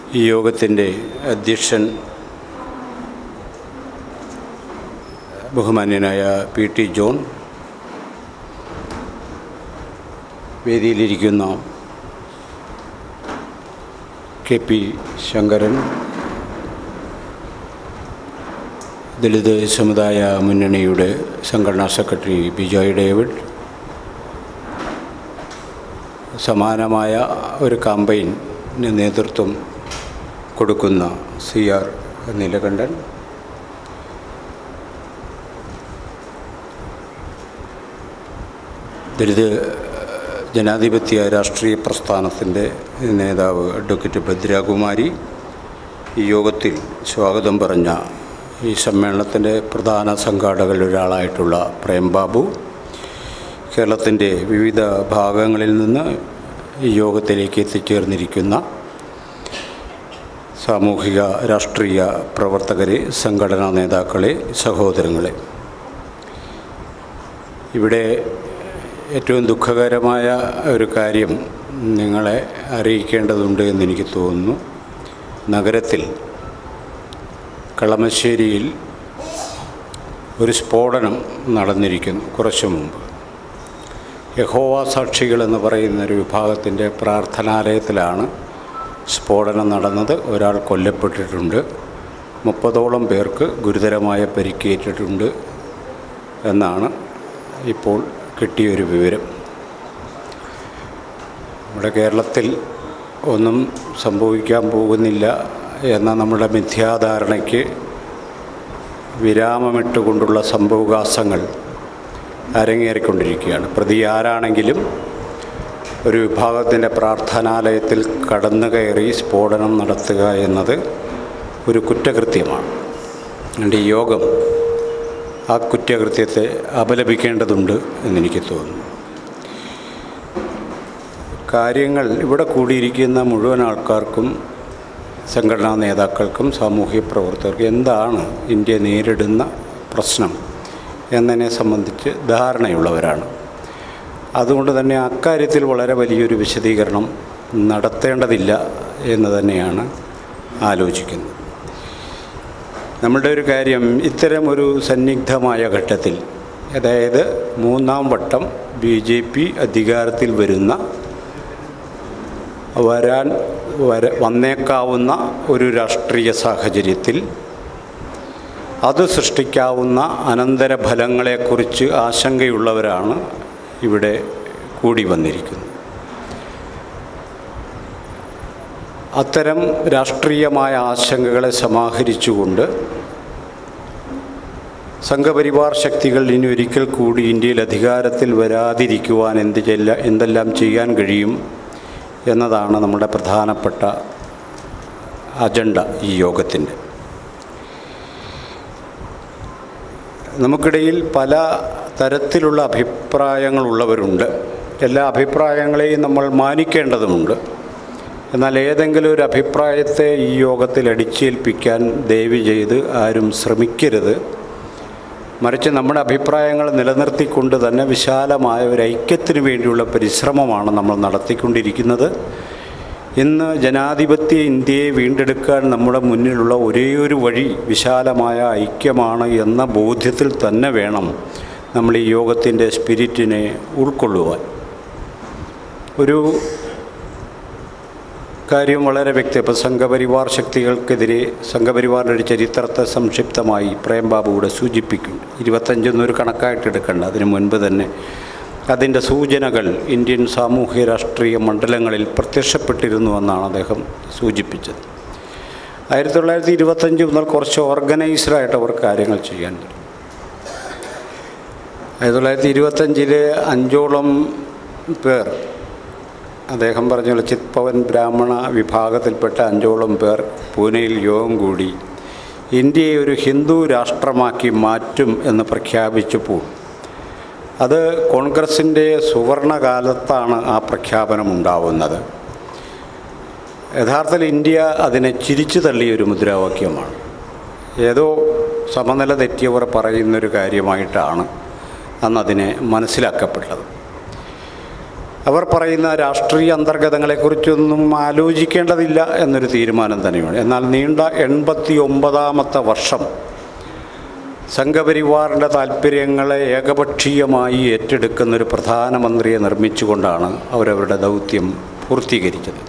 ഈ യോഗത്തിൻ്റെ അധ്യക്ഷൻ ബഹുമാന്യനായ പി ടി ജോൺ വേദിയിലിരിക്കുന്ന കെ പി ശങ്കരൻ ദളിത് സമുദായ മുന്നണിയുടെ സംഘടനാ സെക്രട്ടറി ബിജോയ് ഡേവിഡ് സമാനമായ ഒരു കാമ്പയിന് നേതൃത്വം കൊടുക്കുന്ന സി ആർ നീലകണ്ഠൻ ദളിത് ജനാധിപത്യ രാഷ്ട്രീയ പ്രസ്ഥാനത്തിൻ്റെ നേതാവ് അഡ്വക്കേറ്റ് ഭദ്രാകുമാരി ഈ യോഗത്തിൽ സ്വാഗതം പറഞ്ഞ ഈ സമ്മേളനത്തിൻ്റെ പ്രധാന സംഘാടകരിൽ ഒരാളായിട്ടുള്ള പ്രേംബാബു കേരളത്തിൻ്റെ വിവിധ ഭാഗങ്ങളിൽ നിന്ന് ഈ യോഗത്തിലേക്ക് എത്തിച്ചേർന്നിരിക്കുന്ന സാമൂഹിക രാഷ്ട്രീയ പ്രവർത്തകരെ സംഘടനാ നേതാക്കളെ സഹോദരങ്ങളെ ഇവിടെ ഏറ്റവും ദുഃഖകരമായ ഒരു കാര്യം നിങ്ങളെ അറിയിക്കേണ്ടതുണ്ട് എന്നെനിക്ക് തോന്നുന്നു നഗരത്തിൽ കളമശ്ശേരിയിൽ ഒരു സ്ഫോടനം നടന്നിരിക്കുന്നു കുറച്ചു മുമ്പ് യഹോവ സാക്ഷികൾ എന്ന് പറയുന്ന ഒരു വിഭാഗത്തിൻ്റെ പ്രാർത്ഥനാലയത്തിലാണ് സ്ഫോടനം നടന്നത് ഒരാൾ കൊല്ലപ്പെട്ടിട്ടുണ്ട് മുപ്പതോളം പേർക്ക് ഗുരുതരമായ പരിക്കേറ്റിട്ടുണ്ട് എന്നാണ് ഇപ്പോൾ കിട്ടിയൊരു വിവരം നമ്മുടെ കേരളത്തിൽ ഒന്നും സംഭവിക്കാൻ പോകുന്നില്ല എന്ന നമ്മുടെ മിഥ്യാധാരണയ്ക്ക് വിരാമമിട്ടുകൊണ്ടുള്ള സംഭവവികാസങ്ങൾ അരങ്ങേറിക്കൊണ്ടിരിക്കുകയാണ് പ്രതി ആരാണെങ്കിലും ഒരു വിഭാഗത്തിൻ്റെ പ്രാർത്ഥനാലയത്തിൽ കടന്നു കയറി സ്ഫോടനം നടത്തുക എന്നത് ഒരു കുറ്റകൃത്യമാണ് എൻ്റെ ഈ യോഗം ആ കുറ്റകൃത്യത്തെ അപലപിക്കേണ്ടതുണ്ട് എന്നെനിക്ക് തോന്നുന്നു കാര്യങ്ങൾ ഇവിടെ കൂടിയിരിക്കുന്ന മുഴുവൻ ആൾക്കാർക്കും സംഘടനാ നേതാക്കൾക്കും സാമൂഹ്യ പ്രവർത്തകർക്കും എന്താണ് ഇന്ത്യ നേരിടുന്ന പ്രശ്നം എന്നതിനെ സംബന്ധിച്ച് ധാരണയുള്ളവരാണ് അതുകൊണ്ട് തന്നെ അക്കാര്യത്തിൽ വളരെ വലിയൊരു വിശദീകരണം നടത്തേണ്ടതില്ല എന്ന് തന്നെയാണ് ആലോചിക്കുന്നത് നമ്മളുടെ ഒരു കാര്യം ഇത്തരം ഒരു സന്നിഗ്ധമായ ഘട്ടത്തിൽ അതായത് മൂന്നാം വട്ടം ബി ജെ പി അധികാരത്തിൽ വരുന്ന വരാൻ വര വന്നേക്കാവുന്ന ഒരു രാഷ്ട്രീയ സാഹചര്യത്തിൽ അത് സൃഷ്ടിക്കാവുന്ന അനന്തരഫലങ്ങളെക്കുറിച്ച് ആശങ്കയുള്ളവരാണ് ഇവിടെ കൂടി വന്നിരിക്കുന്നത് അത്തരം രാഷ്ട്രീയമായ ആശങ്കകളെ സമാഹരിച്ചുകൊണ്ട് സംഘപരിവാർ ശക്തികൾ ഇനി ഒരിക്കൽ കൂടി ഇന്ത്യയിൽ അധികാരത്തിൽ വരാതിരിക്കുവാൻ എന്ത് ചെല്ല എന്തെല്ലാം ചെയ്യാൻ കഴിയും എന്നതാണ് നമ്മുടെ പ്രധാനപ്പെട്ട അജണ്ട ഈ യോഗത്തിൻ്റെ നമുക്കിടയിൽ പല തരത്തിലുള്ള അഭിപ്രായങ്ങളുള്ളവരുണ്ട് എല്ലാ അഭിപ്രായങ്ങളെയും നമ്മൾ മാനിക്കേണ്ടതുമുണ്ട് എന്നാൽ ഏതെങ്കിലും ഒരു അഭിപ്രായത്തെ ഈ യോഗത്തിൽ അടിച്ചേൽപ്പിക്കാൻ ദയവ് ചെയ്ത് ആരും ശ്രമിക്കരുത് മറിച്ച് നമ്മുടെ അഭിപ്രായങ്ങൾ നിലനിർത്തിക്കൊണ്ട് തന്നെ വിശാലമായ ഒരു ഐക്യത്തിന് വേണ്ടിയുള്ള പരിശ്രമമാണ് നമ്മൾ നടത്തിക്കൊണ്ടിരിക്കുന്നത് ഇന്ന് ജനാധിപത്യ ഇന്ത്യയെ വീണ്ടെടുക്കാൻ നമ്മുടെ മുന്നിലുള്ള ഒരേയൊരു വഴി വിശാലമായ ഐക്യമാണ് എന്ന ബോധ്യത്തിൽ തന്നെ വേണം നമ്മൾ ഈ യോഗത്തിൻ്റെ സ്പിരിറ്റിനെ ഉൾക്കൊള്ളുവാൻ ഒരു കാര്യം വളരെ വ്യക്തി ഇപ്പോൾ സംഘപരിവാർ ശക്തികൾക്കെതിരെ സംഘപരിവാറിൻ്റെ ഒരു ചരിത്രത്തെ സംക്ഷിപ്തമായി പ്രേംബാബു കൂടെ സൂചിപ്പിക്കും ഇരുപത്തഞ്ചൊന്നൊരു കണക്കായിട്ട് എടുക്കണ്ട അതിനു മുൻപ് തന്നെ അതിൻ്റെ സൂചനകൾ ഇന്ത്യൻ സാമൂഹ്യ രാഷ്ട്രീയ മണ്ഡലങ്ങളിൽ പ്രത്യക്ഷപ്പെട്ടിരുന്നുവെന്നാണ് അദ്ദേഹം സൂചിപ്പിച്ചത് ആയിരത്തി തൊള്ളായിരത്തി ഇരുപത്തഞ്ച് മുതൽ കുറച്ച് ഓർഗനൈസ്ഡായിട്ട് അവർ കാര്യങ്ങൾ ചെയ്യാൻ തുടങ്ങി ആയിരത്തി തൊള്ളായിരത്തി ഇരുപത്തഞ്ചിൽ അഞ്ചോളം പേർ അദ്ദേഹം പറഞ്ഞ പോലെ ചിത് പവൻ ബ്രാഹ്മണ വിഭാഗത്തിൽപ്പെട്ട അഞ്ചോളം പേർ പൂനെയിൽ യോഗം കൂടി ഇന്ത്യയെ ഒരു ഹിന്ദു രാഷ്ട്രമാക്കി മാറ്റും എന്ന് പ്രഖ്യാപിച്ചപ്പോൾ അത് കോൺഗ്രസിൻ്റെ സുവർണകാലത്താണ് ആ പ്രഖ്യാപനം ഉണ്ടാവുന്നത് യഥാർത്ഥത്തിൽ ഇന്ത്യ അതിനെ ചിരിച്ചു തള്ളിയൊരു മുദ്രാവാക്യമാണ് ഏതോ സമനില തെറ്റിയവർ പറയുന്നൊരു കാര്യമായിട്ടാണ് അന്നതിനെ മനസ്സിലാക്കപ്പെട്ടത് അവർ പറയുന്ന രാഷ്ട്രീയ അന്തർഗതങ്ങളെക്കുറിച്ചൊന്നും ആലോചിക്കേണ്ടതില്ല എന്നൊരു തീരുമാനം തന്നെയാണ് എന്നാൽ നീണ്ട എൺപത്തി ഒമ്പതാമത്തെ വർഷം സംഘപരിവാറിൻ്റെ താല്പര്യങ്ങളെ ഏകപക്ഷീയമായി ഏറ്റെടുക്കുന്ന ഒരു പ്രധാനമന്ത്രിയെ നിർമ്മിച്ചുകൊണ്ടാണ് അവരവരുടെ ദൗത്യം പൂർത്തീകരിച്ചത്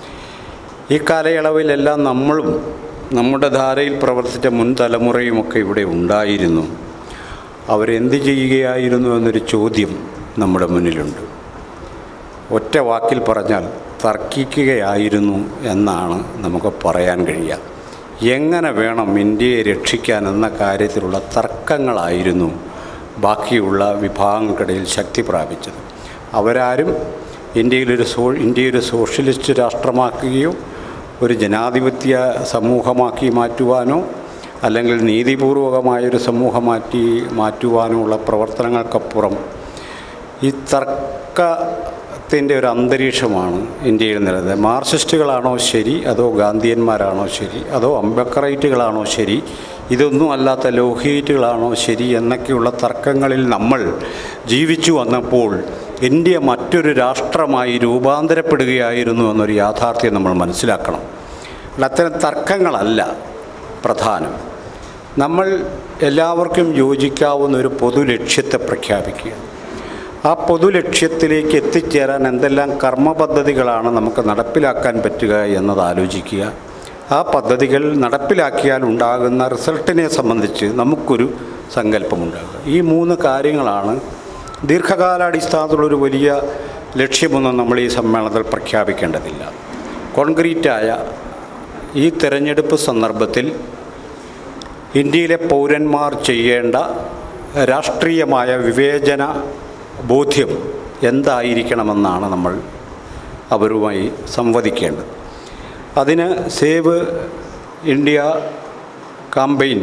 ഈ കാലയളവിലെല്ലാം നമ്മളും നമ്മുടെ ധാരയിൽ പ്രവർത്തിച്ച മുൻ തലമുറയുമൊക്കെ ഇവിടെ ഉണ്ടായിരുന്നു അവരെന്ത് ചെയ്യുകയായിരുന്നു എന്നൊരു ചോദ്യം നമ്മുടെ മുന്നിലുണ്ട് ഒറ്റ വാക്കിൽ പറഞ്ഞാൽ തർക്കിക്കുകയായിരുന്നു എന്നാണ് നമുക്ക് പറയാൻ കഴിയുക എങ്ങനെ വേണം ഇന്ത്യയെ രക്ഷിക്കാൻ എന്ന കാര്യത്തിലുള്ള തർക്കങ്ങളായിരുന്നു ബാക്കിയുള്ള വിഭാഗങ്ങൾക്കിടയിൽ ശക്തി പ്രാപിച്ചത് അവരാരും ഇന്ത്യയിലൊരു സോ ഇന്ത്യയൊരു സോഷ്യലിസ്റ്റ് രാഷ്ട്രമാക്കുകയോ ഒരു ജനാധിപത്യ സമൂഹമാക്കി മാറ്റുവാനോ അല്ലെങ്കിൽ നീതിപൂർവകമായൊരു സമൂഹമാറ്റി മാറ്റുവാനോ ഉള്ള പ്രവർത്തനങ്ങൾക്കപ്പുറം ഈ തർക്കത്തിൻ്റെ ഒരു അന്തരീക്ഷമാണ് ഇന്ത്യയിൽ നിലനിന്നത് മാർക്സിസ്റ്റുകളാണോ ശരി അതോ ഗാന്ധിയന്മാരാണോ ശരി അതോ അംബക്കറൈറ്റുകളാണോ ശരി ഇതൊന്നും അല്ലാത്ത ലോഹിയറ്റുകളാണോ ശരി എന്നൊക്കെയുള്ള തർക്കങ്ങളിൽ നമ്മൾ ജീവിച്ചു വന്നപ്പോൾ ഇന്ത്യ മറ്റൊരു രാഷ്ട്രമായി രൂപാന്തരപ്പെടുകയായിരുന്നു എന്നൊരു യാഥാർത്ഥ്യം നമ്മൾ മനസ്സിലാക്കണം അല്ല, അത്തരം തർക്കങ്ങളല്ല പ്രധാനം നമ്മൾ എല്ലാവർക്കും യോജിക്കാവുന്ന ഒരു പൊതു ലക്ഷ്യത്തെ പ്രഖ്യാപിക്കുക ആ പൊതു ലക്ഷ്യത്തിലേക്ക് എത്തിച്ചേരാൻ എന്തെല്ലാം കർമ്മ പദ്ധതികളാണ് നമുക്ക് നടപ്പിലാക്കാൻ പറ്റുക എന്നത് ആലോചിക്കുക ആ പദ്ധതികൾ നടപ്പിലാക്കിയാൽ ഉണ്ടാകുന്ന റിസൾട്ടിനെ സംബന്ധിച്ച് നമുക്കൊരു സങ്കല്പമുണ്ടാകുക ഈ മൂന്ന് കാര്യങ്ങളാണ് ദീർഘകാലാടിസ്ഥാനത്തിലുള്ളൊരു വലിയ ലക്ഷ്യമൊന്നും നമ്മൾ ഈ സമ്മേളനത്തിൽ പ്രഖ്യാപിക്കേണ്ടതില്ല കോൺക്രീറ്റായ ഈ തെരഞ്ഞെടുപ്പ് സന്ദർഭത്തിൽ ഇന്ത്യയിലെ പൗരന്മാർ ചെയ്യേണ്ട രാഷ്ട്രീയമായ വിവേചന ബോധ്യം എന്തായിരിക്കണമെന്നാണ് നമ്മൾ അവരുമായി സംവദിക്കേണ്ടത് അതിന് സേവ് ഇന്ത്യ കാമ്പയിൻ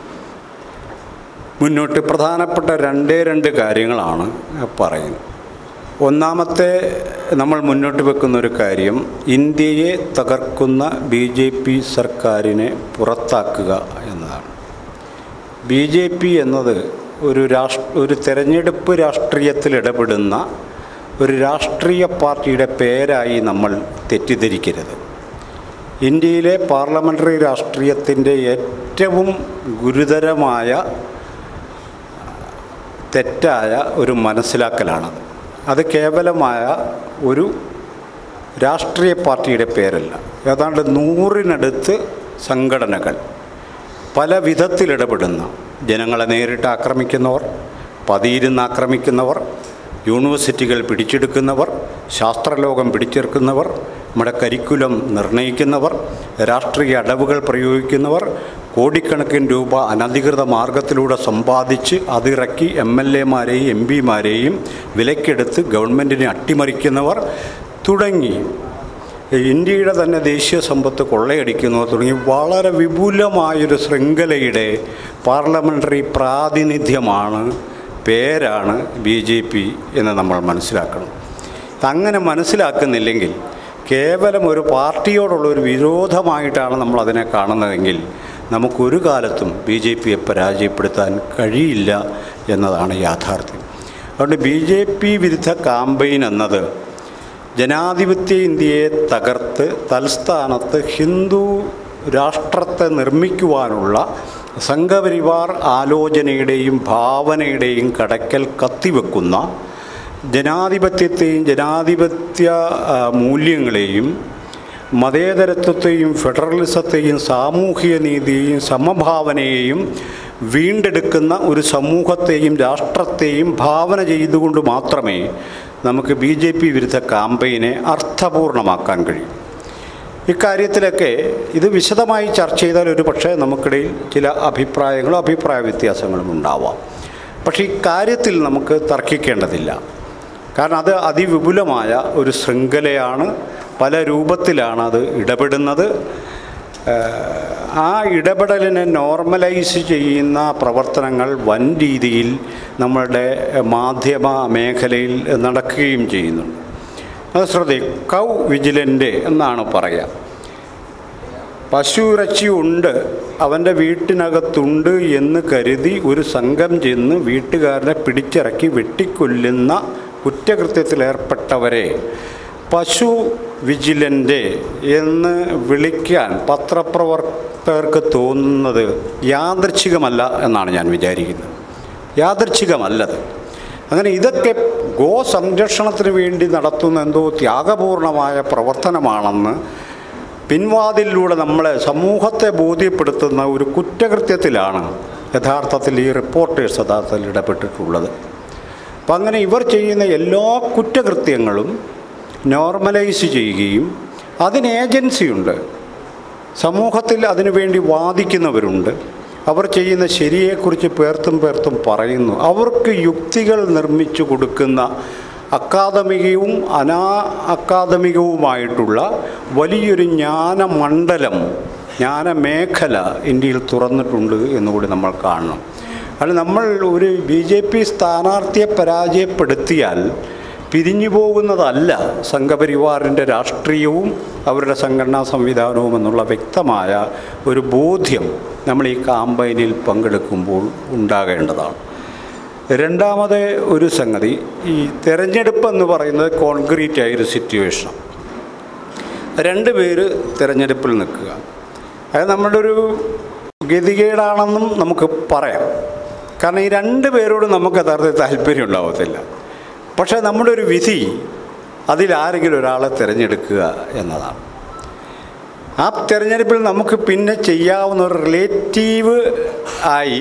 മുന്നോട്ട് പ്രധാനപ്പെട്ട രണ്ടേ രണ്ട് കാര്യങ്ങളാണ് പറയുന്നത് ഒന്നാമത്തെ നമ്മൾ മുന്നോട്ട് വെക്കുന്ന ഒരു കാര്യം ഇന്ത്യയെ തകർക്കുന്ന ബി ജെ പി സർക്കാരിനെ പുറത്താക്കുക എന്നതാണ് ബി ജെ പി എന്നത് ഒരു രാഷ്ട്ര ഒരു തെരഞ്ഞെടുപ്പ് രാഷ്ട്രീയത്തിൽ ഇടപെടുന്ന ഒരു രാഷ്ട്രീയ പാർട്ടിയുടെ പേരായി നമ്മൾ തെറ്റിദ്ധരിക്കരുത് ഇന്ത്യയിലെ പാർലമെൻ്ററി രാഷ്ട്രീയത്തിൻ്റെ ഏറ്റവും ഗുരുതരമായ തെറ്റായ ഒരു മനസ്സിലാക്കലാണത് അത് കേവലമായ ഒരു രാഷ്ട്രീയ പാർട്ടിയുടെ പേരല്ല ഏതാണ്ട് നൂറിനടുത്ത് സംഘടനകൾ പല വിധത്തിൽ ഇടപെടുന്ന ജനങ്ങളെ നേരിട്ട് ആക്രമിക്കുന്നവർ പതിയിരുന്ന് ആക്രമിക്കുന്നവർ യൂണിവേഴ്സിറ്റികൾ പിടിച്ചെടുക്കുന്നവർ ശാസ്ത്രലോകം പിടിച്ചെടുക്കുന്നവർ നമ്മുടെ കരിക്കുലം നിർണ്ണയിക്കുന്നവർ രാഷ്ട്രീയ അടവുകൾ പ്രയോഗിക്കുന്നവർ കോടിക്കണക്കിന് രൂപ അനധികൃത മാർഗത്തിലൂടെ സമ്പാദിച്ച് അതിറക്കി എം എൽ എമാരെയും എം പിമാരെയും വിലക്കെടുത്ത് ഗവൺമെൻറ്റിനെ അട്ടിമറിക്കുന്നവർ തുടങ്ങി ഇന്ത്യയുടെ തന്നെ ദേശീയ സമ്പത്ത് കൊള്ളയടിക്കുന്നു തുടങ്ങി വളരെ വിപുലമായൊരു ശൃംഖലയുടെ പാർലമെൻ്ററി പ്രാതിനിധ്യമാണ് പേരാണ് ബി ജെ പി എന്ന് നമ്മൾ മനസ്സിലാക്കണം അങ്ങനെ മനസ്സിലാക്കുന്നില്ലെങ്കിൽ കേവലം ഒരു പാർട്ടിയോടുള്ള ഒരു വിരോധമായിട്ടാണ് നമ്മൾ അതിനെ കാണുന്നതെങ്കിൽ നമുക്കൊരു കാലത്തും ബി ജെ പിയെ പരാജയപ്പെടുത്താൻ കഴിയില്ല എന്നതാണ് യാഥാർത്ഥ്യം അതുകൊണ്ട് ബി ജെ പി വിരുദ്ധ കാമ്പയിൻ എന്നത് ജനാധിപത്യ ഇന്ത്യയെ തകർത്ത് തൽസ്ഥാനത്ത് ഹിന്ദു രാഷ്ട്രത്തെ നിർമ്മിക്കുവാനുള്ള സംഘപരിവാർ ആലോചനയുടെയും ഭാവനയുടെയും കടക്കൽ കത്തിവെക്കുന്ന ജനാധിപത്യത്തെയും ജനാധിപത്യ ആ, മൂല്യങ്ങളെയും മതേതരത്വത്തെയും ഫെഡറലിസത്തെയും സാമൂഹിക നീതിയെയും സമഭാവനയെയും വീണ്ടെടുക്കുന്ന ഒരു സമൂഹത്തെയും രാഷ്ട്രത്തെയും ഭാവന ചെയ്തുകൊണ്ട് മാത്രമേ നമുക്ക് ബി ജെ പി വിരുദ്ധ കാമ്പയിനെ അർത്ഥപൂർണമാക്കാൻ കഴിയും ഇക്കാര്യത്തിലൊക്കെ ഇത് വിശദമായി ചർച്ച ചെയ്താൽ ഒരു പക്ഷേ നമുക്കിടയിൽ ചില അഭിപ്രായങ്ങളും അഭിപ്രായ വ്യത്യാസങ്ങളും ഉണ്ടാവാം പക്ഷേ ഇക്കാര്യത്തിൽ നമുക്ക് തർക്കിക്കേണ്ടതില്ല കാരണം അത് അതിവിപുലമായ ഒരു ശൃംഖലയാണ് പല രൂപത്തിലാണ് അത് ഇടപെടുന്നത് ഏഹ് ആ ഇടപെടലിനെ നോർമലൈസ് ചെയ്യുന്ന പ്രവർത്തനങ്ങൾ വൻ രീതിയിൽ നമ്മളുടെ മാധ്യമ മേഖലയിൽ നടക്കുകയും ചെയ്യുന്നുണ്ട് അത് ശ്രദ്ധ കൗ വിജിലൻ്റ് എന്നാണ് പറയുക പശു ഇറച്ചി ഉണ്ട് അവൻ്റെ വീട്ടിനകത്തുണ്ട് എന്ന് കരുതി ഒരു സംഘം ചെന്ന് വീട്ടുകാരനെ പിടിച്ചിറക്കി വെട്ടിക്കൊല്ലുന്ന കുറ്റകൃത്യത്തിലേർപ്പെട്ടവരെ പശു വിജിലൻ്റ് എന്ന് വിളിക്കാൻ പത്രപ്രവർത്തകർക്ക് തോന്നുന്നത് യാദൃച്ഛികമല്ല എന്നാണ് ഞാൻ വിചാരിക്കുന്നത് യാദൃച്ഛികമല്ലത് അങ്ങനെ ഇതൊക്കെ ഗോ സംരക്ഷണത്തിന് വേണ്ടി നടത്തുന്ന എന്തോ ത്യാഗപൂർണമായ പ്രവർത്തനമാണെന്ന് പിൻവാതിലൂടെ നമ്മളെ സമൂഹത്തെ ബോധ്യപ്പെടുത്തുന്ന ഒരു കുറ്റകൃത്യത്തിലാണ് യഥാർത്ഥത്തിൽ ഈ റിപ്പോർട്ടേഴ്സ് യഥാർത്ഥത്തിൽ ഇടപെട്ടിട്ടുള്ളത് അപ്പം അങ്ങനെ ഇവർ ചെയ്യുന്ന എല്ലാ കുറ്റകൃത്യങ്ങളും നോർമലൈസ് ചെയ്യുകയും അതിന് ഏജൻസിയുണ്ട് സമൂഹത്തിൽ അതിനുവേണ്ടി വാദിക്കുന്നവരുണ്ട് അവർ ചെയ്യുന്ന ശരിയെക്കുറിച്ച് പേർത്തും പേർത്തും പറയുന്നു അവർക്ക് യുക്തികൾ നിർമ്മിച്ചു കൊടുക്കുന്ന അക്കാദമികവും അനാ അക്കാദമികവുമായിട്ടുള്ള വലിയൊരു ജ്ഞാനമണ്ഡലം ജ്ഞാനമേഖല ഇന്ത്യയിൽ തുറന്നിട്ടുണ്ട് എന്നുകൂടി നമ്മൾ കാണണം അത് നമ്മൾ ഒരു ബി ജെ പി സ്ഥാനാർത്ഥിയെ പരാജയപ്പെടുത്തിയാൽ പിരിഞ്ഞു പോകുന്നതല്ല സംഘപരിവാറിൻ്റെ രാഷ്ട്രീയവും അവരുടെ സംഘടനാ സംവിധാനവും എന്നുള്ള വ്യക്തമായ ഒരു ബോധ്യം നമ്മൾ ഈ കാമ്പയിനിൽ പങ്കെടുക്കുമ്പോൾ ഉണ്ടാകേണ്ടതാണ് രണ്ടാമത് ഒരു സംഗതി ഈ തെരഞ്ഞെടുപ്പ് എന്ന് പറയുന്നത് കോൺക്രീറ്റ് ആയൊരു സിറ്റുവേഷൻ രണ്ട് പേര് തിരഞ്ഞെടുപ്പിൽ നിൽക്കുക അത് നമ്മുടെ ഒരു ഗതികേടാണെന്നും നമുക്ക് പറയാം കാരണം ഈ രണ്ട് പേരോടും നമുക്ക് യഥാർത്ഥത്തിൽ താല്പര്യം ഉണ്ടാവത്തില്ല പക്ഷേ നമ്മുടെ ഒരു വിധി അതിലാരെങ്കിലും ഒരാളെ തിരഞ്ഞെടുക്കുക എന്നതാണ് ആ തിരഞ്ഞെടുപ്പിൽ നമുക്ക് പിന്നെ ചെയ്യാവുന്ന ഒരു റിലേറ്റീവ് ആയി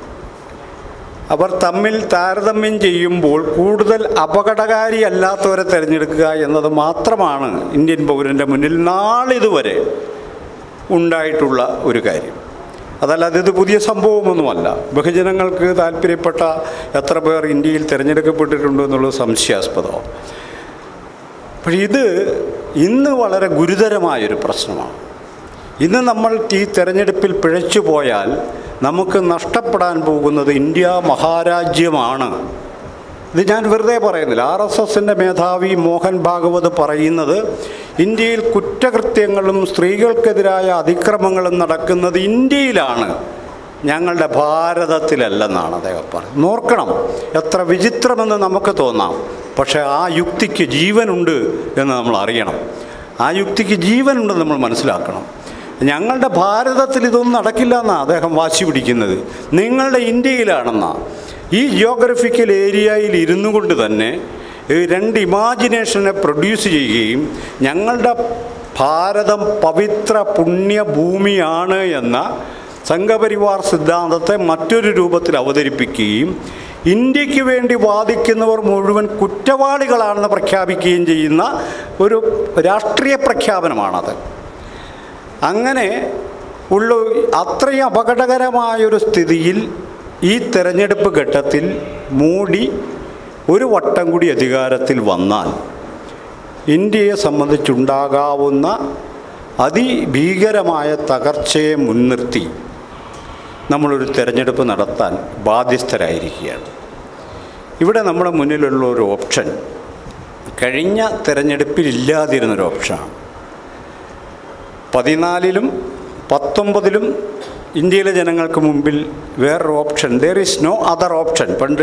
അവർ തമ്മിൽ താരതമ്യം ചെയ്യുമ്പോൾ കൂടുതൽ അപകടകാരി അല്ലാത്തവരെ തിരഞ്ഞെടുക്കുക എന്നത് മാത്രമാണ് ഇന്ത്യൻ പൗരൻ്റെ മുന്നിൽ നാളിതുവരെ ഉണ്ടായിട്ടുള്ള ഒരു കാര്യം അതല്ലാതെ ഇത് പുതിയ സംഭവമൊന്നുമല്ല ബഹുജനങ്ങൾക്ക് താല്പര്യപ്പെട്ട എത്ര പേർ ഇന്ത്യയിൽ തിരഞ്ഞെടുക്കപ്പെട്ടിട്ടുണ്ട് എന്നുള്ളത് സംശയാസ്പദമാണ് പക്ഷേ ഇത് ഇന്ന് വളരെ ഗുരുതരമായൊരു പ്രശ്നമാണ് ഇന്ന് നമ്മൾ ഈ തെരഞ്ഞെടുപ്പിൽ പിഴച്ചു പോയാൽ നമുക്ക് നഷ്ടപ്പെടാൻ പോകുന്നത് ഇന്ത്യ മഹാരാജ്യമാണ് ഇത് ഞാൻ വെറുതെ പറയുന്നില്ല ആർ എസ് എസിൻ്റെ മേധാവി മോഹൻ ഭാഗവത് പറയുന്നത് ഇന്ത്യയിൽ കുറ്റകൃത്യങ്ങളും സ്ത്രീകൾക്കെതിരായ അതിക്രമങ്ങളും നടക്കുന്നത് ഇന്ത്യയിലാണ് ഞങ്ങളുടെ ഭാരതത്തിലല്ലെന്നാണ് അദ്ദേഹം പറയുന്നത് നോക്കണം എത്ര വിചിത്രമെന്ന് നമുക്ക് തോന്നാം പക്ഷേ ആ യുക്തിക്ക് ജീവനുണ്ട് എന്ന് നമ്മൾ അറിയണം ആ യുക്തിക്ക് ജീവനുണ്ടെന്ന് നമ്മൾ മനസ്സിലാക്കണം ഞങ്ങളുടെ ഭാരതത്തിൽ ഇതൊന്നും നടക്കില്ല എന്നാണ് അദ്ദേഹം വാശി പിടിക്കുന്നത് നിങ്ങളുടെ ഇന്ത്യയിലാണെന്നാണ് ഈ ജിയോഗ്രഫിക്കൽ ഏരിയയിൽ ഇരുന്നു കൊണ്ട് തന്നെ ഈ രണ്ട് ഇമാജിനേഷനെ പ്രൊഡ്യൂസ് ചെയ്യുകയും ഞങ്ങളുടെ ഭാരതം പവിത്ര പുണ്യഭൂമിയാണ് എന്ന സംഘപരിവാർ സിദ്ധാന്തത്തെ മറ്റൊരു രൂപത്തിൽ അവതരിപ്പിക്കുകയും ഇന്ത്യക്ക് വേണ്ടി വാദിക്കുന്നവർ മുഴുവൻ കുറ്റവാളികളാണെന്ന് പ്രഖ്യാപിക്കുകയും ചെയ്യുന്ന ഒരു രാഷ്ട്രീയ പ്രഖ്യാപനമാണത് അങ്ങനെ ഉള്ള അത്രയും അപകടകരമായൊരു സ്ഥിതിയിൽ ഈ തെരഞ്ഞെടുപ്പ് ഘട്ടത്തിൽ മോഡി ഒരു വട്ടം കൂടി അധികാരത്തിൽ വന്നാൽ ഇന്ത്യയെ സംബന്ധിച്ചുണ്ടാകാവുന്ന അതിഭീകരമായ തകർച്ചയെ മുൻനിർത്തി നമ്മളൊരു തെരഞ്ഞെടുപ്പ് നടത്താൻ ബാധ്യസ്ഥരായിരിക്കുകയാണ് ഇവിടെ നമ്മുടെ മുന്നിലുള്ള ഒരു ഓപ്ഷൻ കഴിഞ്ഞ തെരഞ്ഞെടുപ്പിൽ ഇല്ലാതിരുന്നൊരു ഓപ്ഷനാണ് പതിനാലിലും പത്തൊമ്പതിലും ഇന്ത്യയിലെ ജനങ്ങൾക്ക് മുമ്പിൽ വേറൊരു option there is no other option പണ്ട്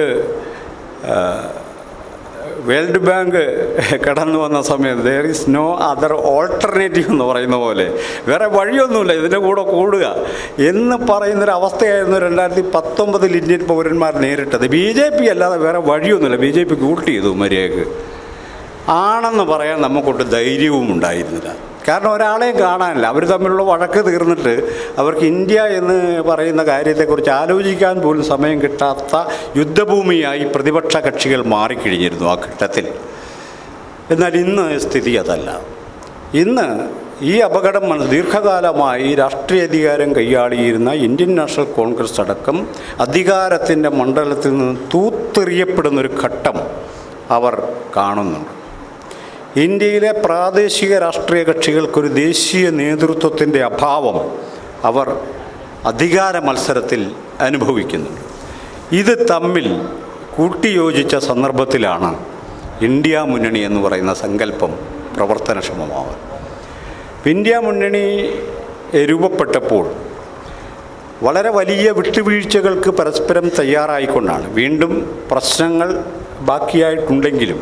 വേൾഡ് ബാങ്ക് കടന്നു വന്ന സമയത്ത് there is no other alternative എന്ന് പറയുന്ന പോലെ വേറെ വഴിയൊന്നുമില്ല ഇതിൻ്റെ കൂടെ കൂടുക എന്ന് പറയുന്നൊരവസ്ഥയായിരുന്നു രണ്ടായിരത്തി പത്തൊമ്പതിൽ ഇന്ത്യൻ പൗരന്മാർ നേരിട്ടത് ബി ജെ പി അല്ലാതെ വേറെ വഴിയൊന്നുമില്ല ബി ജെ പി കൂട്ട് ചെയ്തു മര്യാദക്ക് ആണെന്ന് പറയാൻ നമുക്കൊട്ട് ധൈര്യവും ഉണ്ടായിരുന്നില്ല കാരണം ഒരാളെയും കാണാനില്ല അവർ തമ്മിലുള്ള വഴക്ക് തീർന്നിട്ട് അവർക്ക് ഇന്ത്യ എന്ന് പറയുന്ന കാര്യത്തെക്കുറിച്ച് ആലോചിക്കാൻ പോലും സമയം കിട്ടാത്ത യുദ്ധഭൂമിയായി പ്രതിപക്ഷ കക്ഷികൾ മാറിക്കഴിഞ്ഞിരുന്നു ആ ഘട്ടത്തിൽ എന്നാൽ ഇന്ന് സ്ഥിതി അതല്ല ഇന്ന് ഈ അപകടം മന- ദീർഘകാലമായി രാഷ്ട്രീയ അധികാരം കൈയാളിയിരുന്ന ഇന്ത്യൻ നാഷണൽ കോൺഗ്രസ് അടക്കം അധികാരത്തിൻ്റെ മണ്ഡലത്തിൽ നിന്ന് തൂത്തെറിയപ്പെടുന്നൊരു ഘട്ടം അവർ കാണുന്നുണ്ട് ഇന്ത്യയിലെ പ്രാദേശിക രാഷ്ട്രീയ കക്ഷികൾക്കൊരു ദേശീയ നേതൃത്വത്തിൻ്റെ അഭാവം അവർ അധികാര മത്സരത്തിൽ അനുഭവിക്കുന്നുണ്ട് ഇത് തമ്മിൽ കൂട്ടിയോജിച്ച സന്ദർഭത്തിലാണ് ഇന്ത്യ മുന്നണി എന്ന് പറയുന്ന സങ്കല്പം പ്രവർത്തനക്ഷമമാവുക ഇന്ത്യ മുന്നണി രൂപപ്പെട്ടപ്പോൾ വളരെ വലിയ വിട്ടുവീഴ്ചകൾക്ക് പരസ്പരം തയ്യാറായിക്കൊണ്ടാണ് വീണ്ടും പ്രശ്നങ്ങൾ ബാക്കിയായിട്ടുണ്ടെങ്കിലും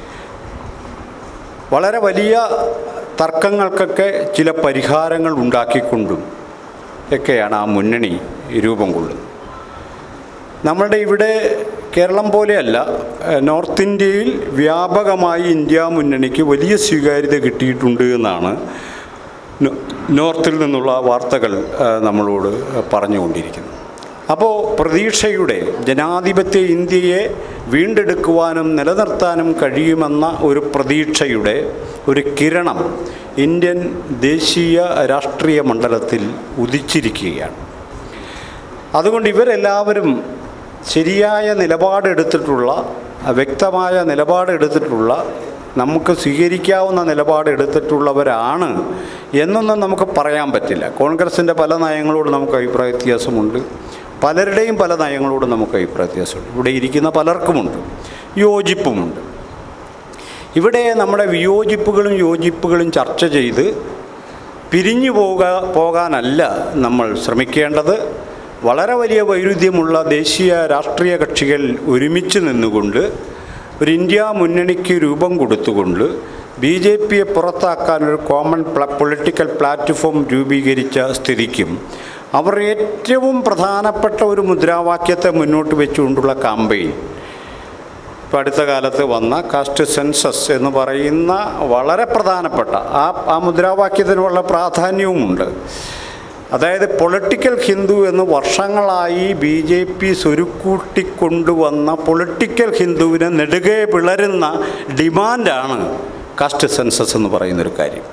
വളരെ വലിയ തർക്കങ്ങൾക്കൊക്കെ ചില പരിഹാരങ്ങൾ ഉണ്ടാക്കിക്കൊണ്ടും ഒക്കെയാണ് ആ മുന്നണി രൂപം കൊള്ളുന്നത് നമ്മളുടെ ഇവിടെ കേരളം പോലെയല്ല ഏഹ് നോർത്ത് ഇന്ത്യയിൽ വ്യാപകമായി ഇന്ത്യ മുന്നണിക്ക് വലിയ സ്വീകാര്യത കിട്ടിയിട്ടുണ്ട് എന്നാണ് നോ- നോർത്തിൽ നിന്നുള്ള വാർത്തകൾ ഏഹ് നമ്മളോട് പറഞ്ഞുകൊണ്ടിരിക്കുന്നത് അപ്പോൾ പ്രതീക്ഷയുടെ ജനാധിപത്യ ഇന്ത്യയെ വീണ്ടെടുക്കുവാനും നിലനിർത്താനും കഴിയുമെന്ന ഒരു പ്രതീക്ഷയുടെ ഒരു കിരണം ഇന്ത്യൻ ദേശീയ രാഷ്ട്രീയ മണ്ഡലത്തിൽ ഉദിച്ചിരിക്കുകയാണ് അതുകൊണ്ട് ഇവരെല്ലാവരും ശരിയായ നിലപാടെടുത്തിട്ടുള്ള വ്യക്തമായ നിലപാടെടുത്തിട്ടുള്ള നമുക്ക് സ്വീകരിക്കാവുന്ന നിലപാടെടുത്തിട്ടുള്ളവരാണ് എന്നൊന്നും നമുക്ക് പറയാൻ പറ്റില്ല കോൺഗ്രസിൻ്റെ പല നയങ്ങളോട് നമുക്ക് അഭിപ്രായ വ്യത്യാസമുണ്ട് പലരുടെയും പല നയങ്ങളോടും നമുക്ക് അഭിപ്രായ വ്യത്യാസമുണ്ട് ഇവിടെ ഇരിക്കുന്ന പലർക്കുമുണ്ട് യോജിപ്പുമുണ്ട് ഇവിടെ നമ്മുടെ വിയോജിപ്പുകളും യോജിപ്പുകളും ചർച്ച ചെയ്ത് പിരിഞ്ഞു പോക പോകാനല്ല നമ്മൾ ശ്രമിക്കേണ്ടത് വളരെ വലിയ വൈരുദ്ധ്യമുള്ള ദേശീയ രാഷ്ട്രീയ കക്ഷികൾ ഒരുമിച്ച് നിന്നുകൊണ്ട് ഒരു ഇന്ത്യ മുന്നണിക്ക് രൂപം കൊടുത്തുകൊണ്ട് ബി ജെ പിയെ പുറത്താക്കാൻ ഒരു കോമൺ പ്ല പൊളിറ്റിക്കൽ പ്ലാറ്റ്ഫോം രൂപീകരിച്ച സ്ഥിതിക്കും അവർ ഏറ്റവും പ്രധാനപ്പെട്ട ഒരു മുദ്രാവാക്യത്തെ മുന്നോട്ട് വെച്ചുകൊണ്ടുള്ള കാമ്പയിൻ ഇപ്പോൾ അടുത്ത കാലത്ത് വന്ന കാസ്റ്റ് സെൻസസ് എന്ന് പറയുന്ന വളരെ പ്രധാനപ്പെട്ട ആ ആ മുദ്രാവാക്യത്തിനുള്ള പ്രാധാന്യവുമുണ്ട് അതായത് പൊളിറ്റിക്കൽ ഹിന്ദു എന്ന് വർഷങ്ങളായി ബി ജെ പി സ്വരുക്കൂട്ടിക്കൊണ്ടുവന്ന പൊളിറ്റിക്കൽ ഹിന്ദുവിനെ നെടുകെ പിളരുന്ന ഡിമാൻഡാണ് കാസ്റ്റ് സെൻസസ് എന്ന് പറയുന്നൊരു കാര്യം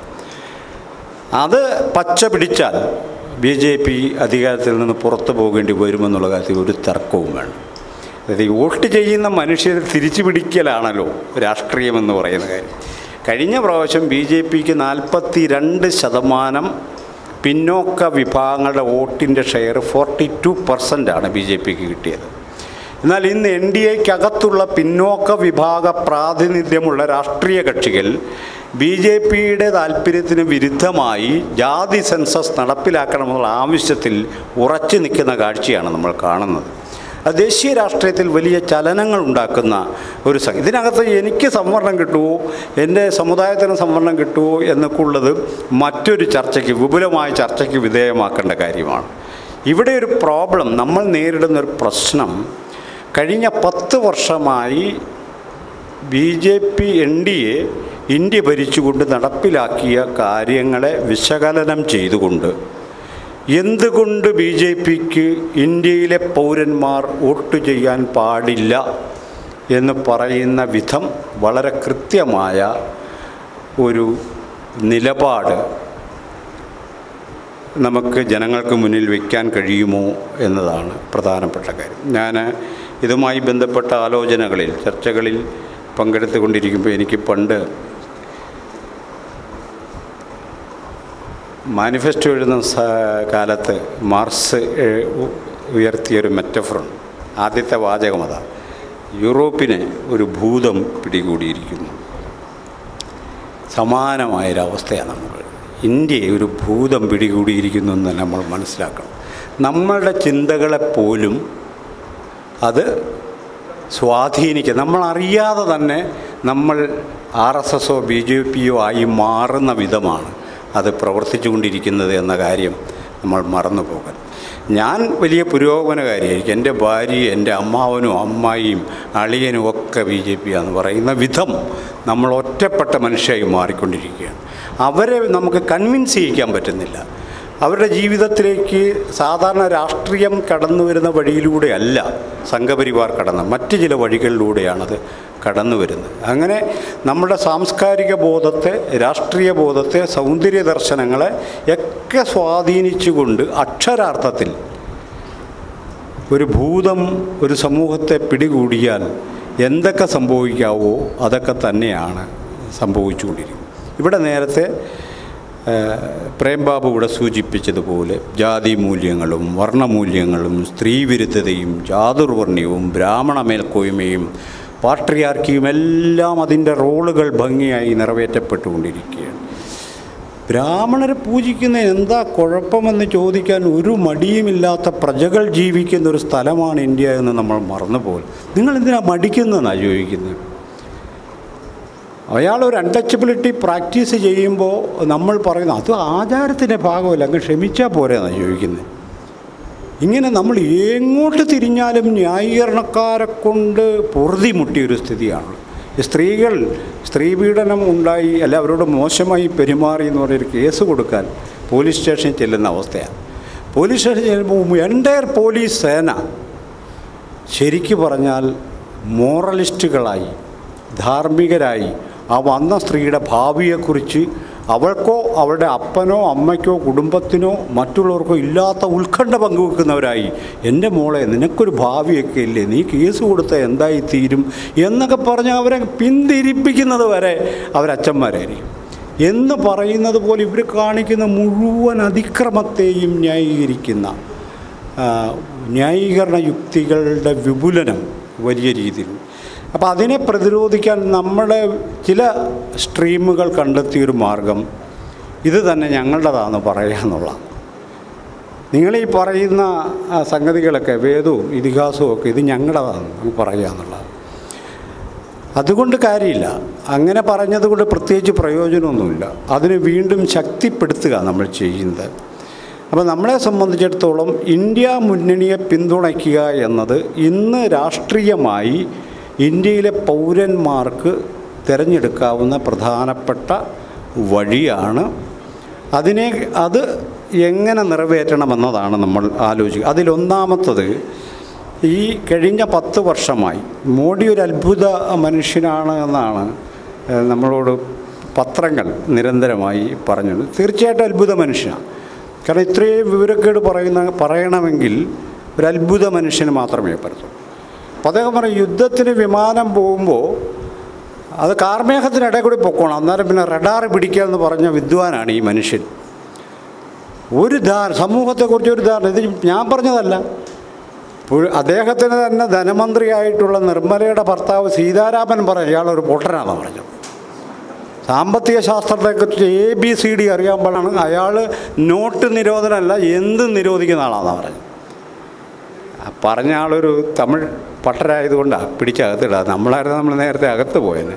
അത് പച്ച പിടിച്ചാൽ ബി ജെ പി അധികാരത്തിൽ നിന്ന് പുറത്തു പോകേണ്ടി വരുമെന്നുള്ള കാര്യത്തിൽ ഒരു തർക്കവും വേണം അതായത് ഈ വോട്ട് ചെയ്യുന്ന മനുഷ്യരെ തിരിച്ചു പിടിക്കലാണല്ലോ രാഷ്ട്രീയം എന്ന് പറയുന്ന കാര്യം കഴിഞ്ഞ പ്രാവശ്യം ബി ജെ പിക്ക് നാൽപ്പത്തി രണ്ട് ശതമാനം പിന്നോക്ക വിഭാഗങ്ങളുടെ വോട്ടിൻ്റെ ഷെയർ ഫോർട്ടി ടു പെർസെൻ്റാണ് ബി ജെ പിക്ക് കിട്ടിയത് എന്നാൽ ഇന്ന് എൻ ഡി എക്കകത്തുള്ള പിന്നോക്ക വിഭാഗ പ്രാതിനിധ്യമുള്ള രാഷ്ട്രീയ കക്ഷികൾ ബി ജെ പിയുടെ താല്പര്യത്തിന് വിരുദ്ധമായി ജാതി സെൻസസ് നടപ്പിലാക്കണമെന്നുള്ള ആവശ്യത്തിൽ ഉറച്ചു നിൽക്കുന്ന കാഴ്ചയാണ് നമ്മൾ കാണുന്നത് അത് ദേശീയ രാഷ്ട്രീയത്തിൽ വലിയ ചലനങ്ങൾ ഉണ്ടാക്കുന്ന ഒരു സംഘം ഇതിനകത്ത് എനിക്ക് സംവരണം കിട്ടുമോ എൻ്റെ സമുദായത്തിന് സംവരണം കിട്ടുമോ എന്നൊക്കെ ഉള്ളത് മറ്റൊരു ചർച്ചയ്ക്ക് വിപുലമായ ചർച്ചയ്ക്ക് വിധേയമാക്കേണ്ട കാര്യമാണ് ഇവിടെ ഒരു പ്രോബ്ലം നമ്മൾ നേരിടുന്ന ഒരു പ്രശ്നം കഴിഞ്ഞ പത്ത് വർഷമായി B J P N D A India ഭരിച്ചുകൊണ്ട് നടപ്പിലാക്കിയ കാര്യങ്ങളെ വിശകലനം ചെയ്തുകൊണ്ട് എന്തുകൊണ്ട് ബി ജെ പിക്ക് ഇന്ത്യയിലെ പൗരന്മാർ വോട്ട് ചെയ്യാൻ പാടില്ല എന്ന് പറയുന്ന വിധം വളരെ കൃത്യമായ ഒരു നിലപാട് നമുക്ക് ജനങ്ങൾക്ക് മുന്നിൽ വയ്ക്കാൻ കഴിയുമോ എന്നതാണ് പ്രധാനപ്പെട്ട കാര്യം ഞാൻ ഇതുമായി ബന്ധപ്പെട്ട ആലോചനകളിൽ ചർച്ചകളിൽ പങ്കെടുത്തുകൊണ്ടിരിക്കുമ്പോൾ എനിക്ക് പണ്ട് മാനിഫെസ്റ്റോ എഴുതുന്ന സ- കാലത്ത് മാർസ് എ- ഉ- ഉയർത്തിയൊരു മെറ്റഫറുണ്ട് ആദ്യത്തെ വാചകം അതാ യൂറോപ്പിനെ ഒരു ഭൂതം പിടികൂടിയിരിക്കുന്നു സമാനമായൊരവസ്ഥയാണ് നമുക്ക് ഇന്ത്യയെ ഒരു ഭൂതം പിടികൂടിയിരിക്കുന്നു എന്ന് നമ്മൾ മനസ്സിലാക്കണം നമ്മളുടെ ചിന്തകളെപ്പോലും അത് സ്വാധീനിക്കുക നമ്മൾ അറിയാതെ തന്നെ നമ്മൾ ആർ എസ് എസോ ബി ജെ പിയോ ആയി മാറുന്ന വിധമാണ് അത് പ്രവർത്തിച്ചുകൊണ്ടിരിക്കുന്നത് എന്ന കാര്യം നമ്മൾ മറന്നു പോകരുത് ഞാൻ വലിയ പുരോഗമനകാരിയായിരിക്കും എൻ്റെ ഭാര്യയും എൻ്റെ അമ്മാവനും അമ്മായിയും അളിയനും ഒക്കെ ബി ജെ പി ആണെന്ന് പറയുന്ന വിധം നമ്മൾ ഒറ്റപ്പെട്ട മനുഷ്യരായി മാറിക്കൊണ്ടിരിക്കുകയാണ് അവരെ നമുക്ക് കൺവിൻസ് ചെയ്യിക്കാൻ പറ്റുന്നില്ല അവരുടെ ജീവിതത്തിലേക്ക് സാധാരണ രാഷ്ട്രീയം കടന്നു വരുന്ന വഴിയിലൂടെയല്ല സംഘപരിവാർ കടന്ന മറ്റ് ചില വഴികളിലൂടെയാണത് കടന്നു വരുന്നത് അങ്ങനെ നമ്മുടെ സാംസ്കാരിക ബോധത്തെ രാഷ്ട്രീയ ബോധത്തെ സൗന്ദര്യ ദർശനങ്ങളെ ഒക്കെ സ്വാധീനിച്ചുകൊണ്ട് അക്ഷരാർത്ഥത്തിൽ ഒരു ഭൂതം ഒരു സമൂഹത്തെ പിടികൂടിയാൽ എന്തൊക്കെ സംഭവിക്കാവോ അതൊക്കെ തന്നെയാണ് സംഭവിച്ചുകൊണ്ടിരിക്കുന്നത് ഇവിടെ നേരത്തെ ഏഹ്, പ്രേംബാബു ഇവിടെ സൂചിപ്പിച്ചതുപോലെ ജാതി മൂല്യങ്ങളും വർണ്ണമൂല്യങ്ങളും സ്ത്രീവിരുദ്ധതയും ചാതുർവർണ്ണയവും ബ്രാഹ്മണ മേൽക്കോയ്മയും പാട്രിയാർക്കിയും എല്ലാം അതിൻ്റെ റോളുകൾ ഭംഗിയായി നിറവേറ്റപ്പെട്ടുകൊണ്ടിരിക്കുകയാണ് ബ്രാഹ്മണരെ പൂജിക്കുന്നതിന് എന്താ കുഴപ്പമെന്ന് ചോദിക്കാൻ ഒരു മടിയുമില്ലാത്ത പ്രജകൾ ജീവിക്കുന്ന ഒരു സ്ഥലമാണ് ഇന്ത്യ എന്ന് നമ്മൾ മറന്നുപോകും നിങ്ങൾ എന്തിനാ മടിക്കുന്നതെന്നാണ് ചോദിക്കുന്നത് അയാൾ ഒരു അൺടച്ചബിലിറ്റി പ്രാക്ടീസ് ചെയ്യുമ്പോൾ നമ്മൾ പറയുന്നു അത് ആചാരത്തിൻ്റെ ഭാഗമല്ല അങ്ങ് ക്ഷമിച്ചാൽ പോരെ എന്നാണ് ചോദിക്കുന്നത് ഇങ്ങനെ നമ്മൾ എങ്ങോട്ട് തിരിഞ്ഞാലും ന്യായീകരണക്കാരെ കൊണ്ട് പൊറുതി മുട്ടിയൊരു സ്ഥിതിയാണ് ഈ സ്ത്രീകൾ സ്ത്രീപീഡനം ഉണ്ടായി അല്ല അവരോട് മോശമായി പെരുമാറി എന്ന് പറഞ്ഞൊരു കേസ് കൊടുക്കാൻ പോലീസ് സ്റ്റേഷനിൽ ചെല്ലുന്ന അവസ്ഥയാണ് പോലീസ് സ്റ്റേഷനിൽ ചെല്ലുമ്പോൾ എൻ്റയർ പോലീസ് സേന ശരിക്കു പറഞ്ഞാൽ മോറലിസ്റ്റുകളായി ധാർമ്മികരായി ആ വന്ന സ്ത്രീയുടെ ഭാവിയെക്കുറിച്ച് അവൾക്കോ അവളുടെ അപ്പനോ അമ്മയ്ക്കോ കുടുംബത്തിനോ മറ്റുള്ളവർക്കോ ഇല്ലാത്ത ഉത്കണ്ഠ പങ്കുവെക്കുന്നവരായി എൻ്റെ മോളെ നിനക്കൊരു ഭാവിയൊക്കെ ഇല്ലേ നീ കേസ് കൊടുത്ത എന്തായി തീരും എന്നൊക്കെ പറഞ്ഞ് അവരെ പിന്തിരിപ്പിക്കുന്നത് വരെ അവരച്ഛന്മാരായിരിക്കും എന്ന് പറയുന്നത് പോലെ ഇവർ കാണിക്കുന്ന മുഴുവൻ അതിക്രമത്തെയും ന്യായീകരിക്കുന്ന ആ, ന്യായീകരണ യുക്തികളുടെ വിപുലനം വലിയ രീതിയിൽ അപ്പോൾ അതിനെ പ്രതിരോധിക്കാൻ നമ്മുടെ ചില സ്ട്രീമുകൾ കണ്ടെത്തിയൊരു മാർഗം ഇത് തന്നെ ഞങ്ങളുടേതാണെന്ന് പറയുക എന്നുള്ളതാണ് നിങ്ങൾ ഈ പറയുന്ന ആ, സംഗതികളൊക്കെ വേദവും ഇതിഹാസവും ഒക്കെ ഇത് ഞങ്ങളുടേതാണ് പറയുക എന്നുള്ളത് അതുകൊണ്ട് കാര്യമില്ല അങ്ങനെ പറഞ്ഞതുകൊണ്ട് പ്രത്യേകിച്ച് പ്രയോജനമൊന്നുമില്ല അതിനെ വീണ്ടും ശക്തിപ്പെടുത്തുക നമ്മൾ ചെയ്യുന്നത് അപ്പോൾ നമ്മളെ സംബന്ധിച്ചിടത്തോളം ഇന്ത്യ മുന്നണിയെ പിന്തുണയ്ക്കുക എന്നത് ഇന്ന് രാഷ്ട്രീയമായി ഇന്ത്യയിലെ പൗരന്മാർക്ക് തിരഞ്ഞെടുക്കാവുന്ന പ്രധാനപ്പെട്ട വഴിയാണ് അതിനെ അത് എങ്ങനെ നിറവേറ്റണമെന്നതാണ് നമ്മൾ ആലോചിക്കുക അതിലൊന്നാമത്തത് ഈ കഴിഞ്ഞ പത്ത് വർഷമായി മോഡി ഒരു അത്ഭുത മനുഷ്യനാണ് എന്നാണ് ഏഹ്, നമ്മളോട് പത്രങ്ങൾ നിരന്തരമായി പറഞ്ഞത് തീർച്ചയായിട്ടും അത്ഭുത മനുഷ്യനാണ് കാരണം ഇത്രയും വിവരക്കേട് പറയുന്ന പറയണമെങ്കിൽ ഒരു അത്ഭുത മനുഷ്യന് മാത്രമേ പറ്റൂ അപ്പോൾ അദ്ദേഹം പറയും യുദ്ധത്തിന് വിമാനം പോകുമ്പോൾ അത് കാർമേഘത്തിനിടയിൽ കൂടി പൊക്കോണം അന്നേരം പിന്നെ റഡാർ പിടിക്കുക എന്ന് പറഞ്ഞ വിദ്വാനാണ് ഈ മനുഷ്യൻ ഒരു ധാരണ സമൂഹത്തെക്കുറിച്ച് ഒരു ധാരണ ഇത് ഞാൻ പറഞ്ഞതല്ല പുഴ- അദ്ദേഹത്തിന് തന്നെ ധനമന്ത്രിയായിട്ടുള്ള നിർമ്മലയുടെ ഭർത്താവ് സീതാരാമൻ പറഞ്ഞു ഇയാളൊരു പൊട്ടനാണെന്ന് പറഞ്ഞു സാമ്പത്തിക ശാസ്ത്രത്തെക്കുറിച്ച് എ ബി സി ഡി അറിയാൻ പാടാണ് അയാൾ നോട്ട് നിരോധനമല്ല എന്ത് നിരോധിക്കുന്ന ആളാണെന്ന് പറഞ്ഞു ആ പറഞ്ഞ ആളൊരു തമിഴ് പട്ടരായതുകൊണ്ടാണ് പിടിച്ചകത്തിടുക നമ്മളായിരുന്നു നമ്മൾ നേരത്തെ അകത്ത് പോയത്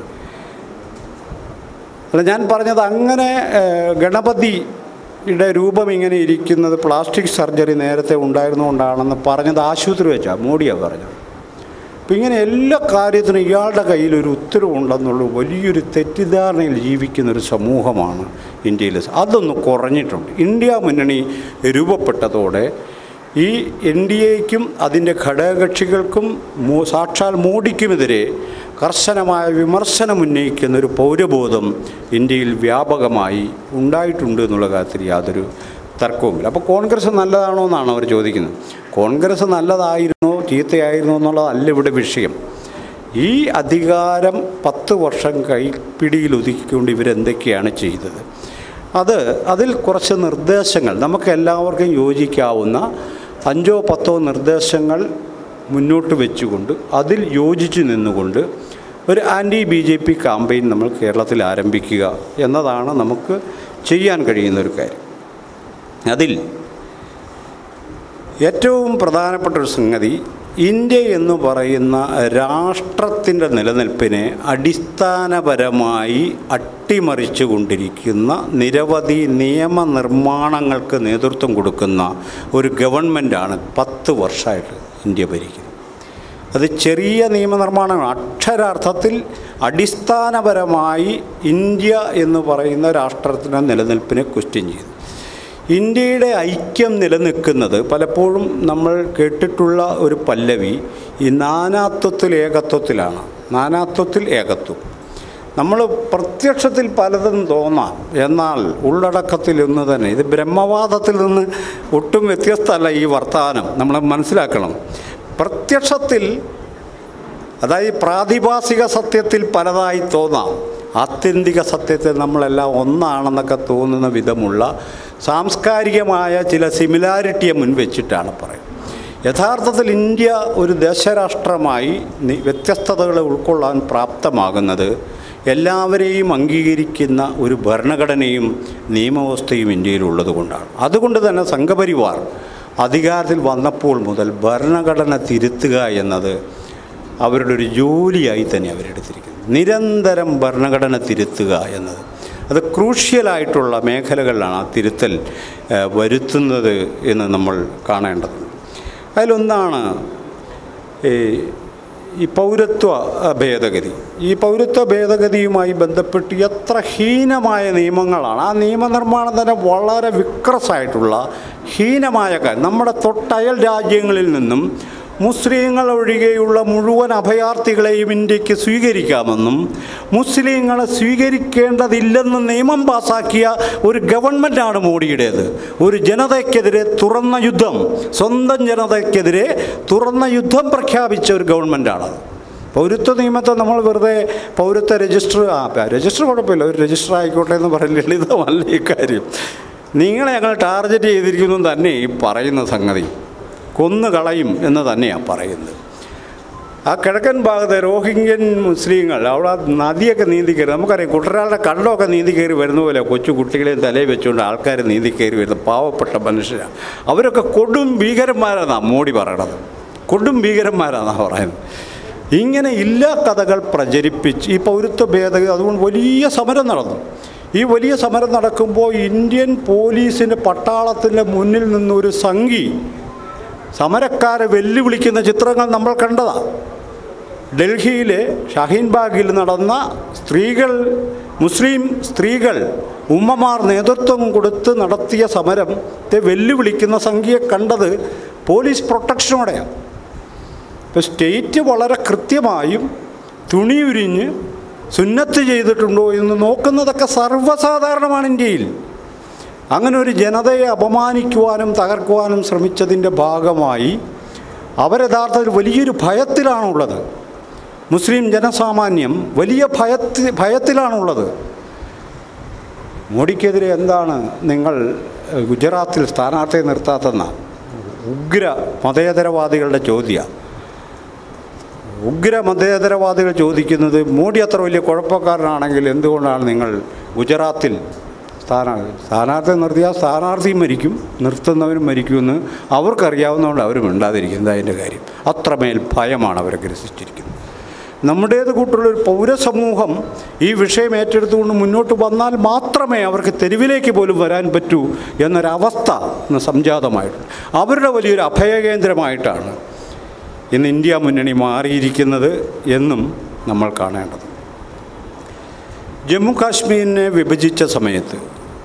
അല്ല ഞാൻ പറഞ്ഞത് അങ്ങനെ ഏഹ്, ഗണപതിയുടെ രൂപം ഇങ്ങനെ ഇരിക്കുന്നത് പ്ലാസ്റ്റിക് സർജറി നേരത്തെ ഉണ്ടായിരുന്നുകൊണ്ടാണെന്ന് പറഞ്ഞത് ആശുപത്രി വെച്ചാണ് മോഡിയാണ് പറഞ്ഞത് അപ്പം ഇങ്ങനെ എല്ലാ കാര്യത്തിനും ഇയാളുടെ കയ്യിൽ ഒരു ഉത്തരവുണ്ടെന്നുള്ള വലിയൊരു തെറ്റിദ്ധാരണയിൽ ജീവിക്കുന്ന ഒരു സമൂഹമാണ് ഇന്ത്യയിൽ അതൊന്ന് കുറഞ്ഞിട്ടുണ്ട് ഇന്ത്യ മുന്നണി രൂപപ്പെട്ടതോടെ ഈ എൻ ഡി എക്കും അതിൻ്റെ ഘടകകക്ഷികൾക്കും മോ സാക്ഷാൽ മോഡിക്കുമെതിരെ കർശനമായ വിമർശനം ഉന്നയിക്കുന്ന ഒരു പൗരബോധം ഇന്ത്യയിൽ വ്യാപകമായി ഉണ്ടായിട്ടുണ്ട് എന്നുള്ള കാര്യത്തിൽ യാതൊരു തർക്കവുമില്ല അപ്പോൾ കോൺഗ്രസ് നല്ലതാണോ എന്നാണ് അവർ ചോദിക്കുന്നത് കോൺഗ്രസ് നല്ലതായിരുന്നോ ചീത്തയായിരുന്നോ എന്നുള്ളതല്ല ഇവിടെ വിഷയം ഈ അധികാരം പത്ത് വർഷം കൈപ്പിടിയിൽ ഒതുക്കിക്കൊണ്ട് ഇവരെന്തൊക്കെയാണ് ചെയ്തത് അത് അതിൽ കുറച്ച് നിർദ്ദേശങ്ങൾ നമുക്ക് എല്ലാവർക്കും യോജിക്കാവുന്ന അഞ്ചോ പത്തോ നിർദ്ദേശങ്ങൾ മുന്നോട്ട് വെച്ചുകൊണ്ട് അതിൽ യോജിച്ച് നിന്നുകൊണ്ട് ഒരു anti B J P campaign നമ്മൾ കേരളത്തിൽ ആരംഭിക്കുക എന്നതാണ് നമുക്ക് ചെയ്യാൻ കഴിയുന്ന ഒരു കാര്യം അതിൽ ഏറ്റവും പ്രധാനപ്പെട്ട ഒരു സംഗതി ഇന്ത്യ എന്ന് പറയുന്ന രാഷ്ട്രത്തിൻ്റെ നിലനിൽപ്പിനെ അടിസ്ഥാനപരമായി അട്ടിമറിച്ചു കൊണ്ടിരിക്കുന്ന നിരവധി നിയമനിർമ്മാണങ്ങൾക്ക് നേതൃത്വം കൊടുക്കുന്ന ഒരു ഗവൺമെൻറ്റാണ് പത്ത് വർഷമായിട്ട് ഇന്ത്യ ഭരിക്കുന്നത് അത് ചെറിയ നിയമനിർമ്മാണമാണ് അക്ഷരാർത്ഥത്തിൽ അടിസ്ഥാനപരമായി ഇന്ത്യ എന്ന് പറയുന്ന രാഷ്ട്രത്തിൻ്റെ നിലനിൽപ്പിനെ ക്വസ്റ്റ്യൻ ചെയ്തു ഇന്ത്യയുടെ ഐക്യം നിലനിൽക്കുന്നത് പലപ്പോഴും നമ്മൾ കേട്ടിട്ടുള്ള ഒരു പല്ലവി ഈ നാനാത്വത്തിൽ ഏകത്വത്തിലാണ് നാനാത്വത്തിൽ ഏകത്വം നമ്മൾ പ്രത്യക്ഷത്തിൽ പലതും തോന്നാം എന്നാൽ ഉള്ളടക്കത്തിൽ ഒന്ന് തന്നെ ഇത് ബ്രഹ്മവാദത്തിൽ നിന്ന് ഒട്ടും വ്യത്യസ്തമല്ല ഈ വർത്തമാനം നമ്മൾ മനസ്സിലാക്കണം പ്രത്യക്ഷത്തിൽ അതായത് പ്രാതിഭാസിക സത്യത്തിൽ പലതായി തോന്നാം ആത്യന്തിക സത്യത്തിൽ നമ്മളെല്ലാം ഒന്നാണെന്നൊക്കെ തോന്നുന്ന വിധമുള്ള സാംസ്കാരികമായ ചില സിമിലാരിറ്റിയെ മുൻവെച്ചിട്ടാണ് പറയുന്നത് യഥാർത്ഥത്തിൽ ഇന്ത്യ ഒരു ദേശരാഷ്ട്രമായി നി- വ്യത്യസ്തതകളെ ഉൾക്കൊള്ളാൻ പ്രാപ്തമാകുന്നത് എല്ലാവരെയും അംഗീകരിക്കുന്ന ഒരു ഭരണഘടനയും നിയമവ്യവസ്ഥയും ഇന്ത്യയിലുള്ളത് കൊണ്ടാണ് അതുകൊണ്ട് തന്നെ സംഘപരിവാർ അധികാരത്തിൽ വന്നപ്പോൾ മുതൽ ഭരണഘടന തിരുത്തുക എന്നത് അവരുടെ ഒരു ജോലിയായി തന്നെ അവരെടുത്തിരിക്കുന്നു നിരന്തരം ഭരണഘടന തിരുത്തുക എന്നത് അത് ക്രൂഷ്യലായിട്ടുള്ള മേഖലകളിലാണ് ആ തിരുത്തൽ ഏഹ്, വരുത്തുന്നത് എന്ന് നമ്മൾ കാണേണ്ടതുണ്ട് അതിലൊന്നാണ് ഈ ഈ പൗരത്വ അഹ്, ഭേദഗതി ഈ പൗരത്വ ഭേദഗതിയുമായി ബന്ധപ്പെട്ട് എത്ര ഹീനമായ നിയമങ്ങളാണ് ആ നിയമനിർമ്മാണം തന്നെ വളരെ വിക്രസായിട്ടുള്ള ഹീനമായ കാര്യം നമ്മുടെ തൊട്ടയൽ രാജ്യങ്ങളിൽ നിന്നും മുസ്ലിങ്ങൾ ഒഴികെയുള്ള മുഴുവൻ അഭയാർത്ഥികളെയും ഇന്ത്യക്ക് സ്വീകരിക്കാമെന്നും മുസ്ലിങ്ങളെ സ്വീകരിക്കേണ്ടതില്ലെന്ന് നിയമം പാസാക്കിയ ഒരു ഗവൺമെൻറ്റാണ് മോഡിയുടേത് ഒരു ജനതയ്ക്കെതിരെ തുറന്ന യുദ്ധം സ്വന്തം ജനതയ്ക്കെതിരെ തുറന്ന യുദ്ധം പ്രഖ്യാപിച്ച ഒരു ഗവൺമെൻറ്റാണത് പൗരത്വ നിയമത്തെ നമ്മൾ വെറുതെ പൗരത്വ രജിസ്റ്റർ ആ പ- രജിസ്റ്റർ കുഴപ്പമില്ല ഒരു രജിസ്റ്റർ ആയിക്കോട്ടെ എന്ന് പറയുന്ന ലളിതമല്ല ഈ കാര്യം നിങ്ങളെ ഞങ്ങൾ ടാർഗറ്റ് ചെയ്തിരിക്കുന്നു എന്ന് തന്നെ ഈ പറയുന്ന സംഗതി കൊന്നു കളയും എന്ന് തന്നെയാണ് പറയുന്നത് ആ കിഴക്കൻ ഭാഗത്തെ റോഹിംഗ്യൻ മുസ്ലിങ്ങൾ അവിടെ ആ നദിയൊക്കെ നീന്തി കയറി നമുക്കറിയാം കുട്ടനാളുടെ കണ്ടമൊക്കെ നീന്തി കയറി വരുന്ന പോലെ കൊച്ചു കുട്ടികളെയും തലയിൽ വെച്ചുകൊണ്ട് ആൾക്കാർ നീന്തി കയറി വരുന്ന പാവപ്പെട്ട മനുഷ്യരാണ് അവരൊക്കെ കൊടും ഭീകരന്മാരെന്നാണ് മോഡി പറയണത് കൊടും ഭീകരന്മാരാണെന്നാണ് പറയുന്നത് ഇങ്ങനെ ഇല്ലാ കഥകൾ പ്രചരിപ്പിച്ച് ഈ പൗരത്വ ഭേദഗതി അതുകൊണ്ട് വലിയ സമരം നടന്നു ഈ വലിയ സമരം നടക്കുമ്പോൾ ഇന്ത്യൻ പോലീസിൻ്റെ പട്ടാളത്തിൻ്റെ മുന്നിൽ നിന്നൊരു സംഘി സമരക്കാരെ വെല്ലുവിളിക്കുന്ന ചിത്രങ്ങൾ നമ്മൾ കണ്ടതാണ് ഡൽഹിയിലെ ഷഹീൻ ബാഗിൽ നടന്ന സ്ത്രീകൾ മുസ്ലിം സ്ത്രീകൾ ഉമ്മമാർ നേതൃത്വം കൊടുത്ത് നടത്തിയ സമരത്തെ വെല്ലുവിളിക്കുന്ന സംഖ്യയെ കണ്ടത് പോലീസ് പ്രൊട്ടക്ഷനോടെയാണ് ഇപ്പോൾ സ്റ്റേറ്റ് വളരെ കൃത്യമായും തുണിയുരിഞ്ഞ് സുന്നത്ത് ചെയ്തിട്ടുണ്ടോ എന്ന് നോക്കുന്നതൊക്കെ സർവ്വസാധാരണമാണ് ഇന്ത്യയിൽ അങ്ങനെ ഒരു ജനതയെ അപമാനിക്കുവാനും തകർക്കുവാനും ശ്രമിച്ചതിൻ്റെ ഭാഗമായി അവർ യഥാർത്ഥത്തിൽ വലിയൊരു ഭയത്തിലാണുള്ളത് മുസ്ലിം ജനസാമാന്യം വലിയ ഭയത്തി ഭയത്തിലാണുള്ളത് മോഡിക്കെതിരെ എന്താണ് നിങ്ങൾ ഏഹ്, ഗുജറാത്തിൽ സ്ഥാനാർത്ഥിയെ നിർത്താത്തെന്ന ഉഗ്ര മതേതരവാദികളുടെ ചോദ്യമാണ് ഉഗ്ര മതേതരവാദികൾ ചോദിക്കുന്നത് മോഡി അത്ര വലിയ കുഴപ്പക്കാരനാണെങ്കിൽ എന്തുകൊണ്ടാണ് നിങ്ങൾ ഗുജറാത്തിൽ സ്ഥാനാർത്ഥി സ്ഥാനാർത്ഥി നിർത്തിയാൽ സ്ഥാനാർത്ഥിയും മരിക്കും നിർത്തുന്നവനും മരിക്കുമെന്ന് അവർക്കറിയാവുന്നതുകൊണ്ട് അവർ മിണ്ടാതിരിക്കുന്നത് അതിൻ്റെ കാര്യം അത്രമേൽ ഭയമാണ് അവരെ ഗ്രസിച്ചിരിക്കുന്നത് നമ്മുടേത് കൂട്ടുള്ളൊരു പൗരസമൂഹം ഈ വിഷയം ഏറ്റെടുത്തുകൊണ്ട് മുന്നോട്ട് വന്നാൽ മാത്രമേ അവർക്ക് തെരുവിലേക്ക് പോലും വരാൻ പറ്റൂ എന്നൊരവസ്ഥ ഇന്ന് സംജാതമായിട്ടുണ്ട് അവരുടെ വലിയൊരു അഭയകേന്ദ്രമായിട്ടാണ് ഇന്ന് ഇന്ത്യ മുന്നണി മാറിയിരിക്കുന്നത് എന്നും നമ്മൾ കാണേണ്ടത് ജമ്മു കാശ്മീരിനെ വിഭജിച്ച സമയത്ത്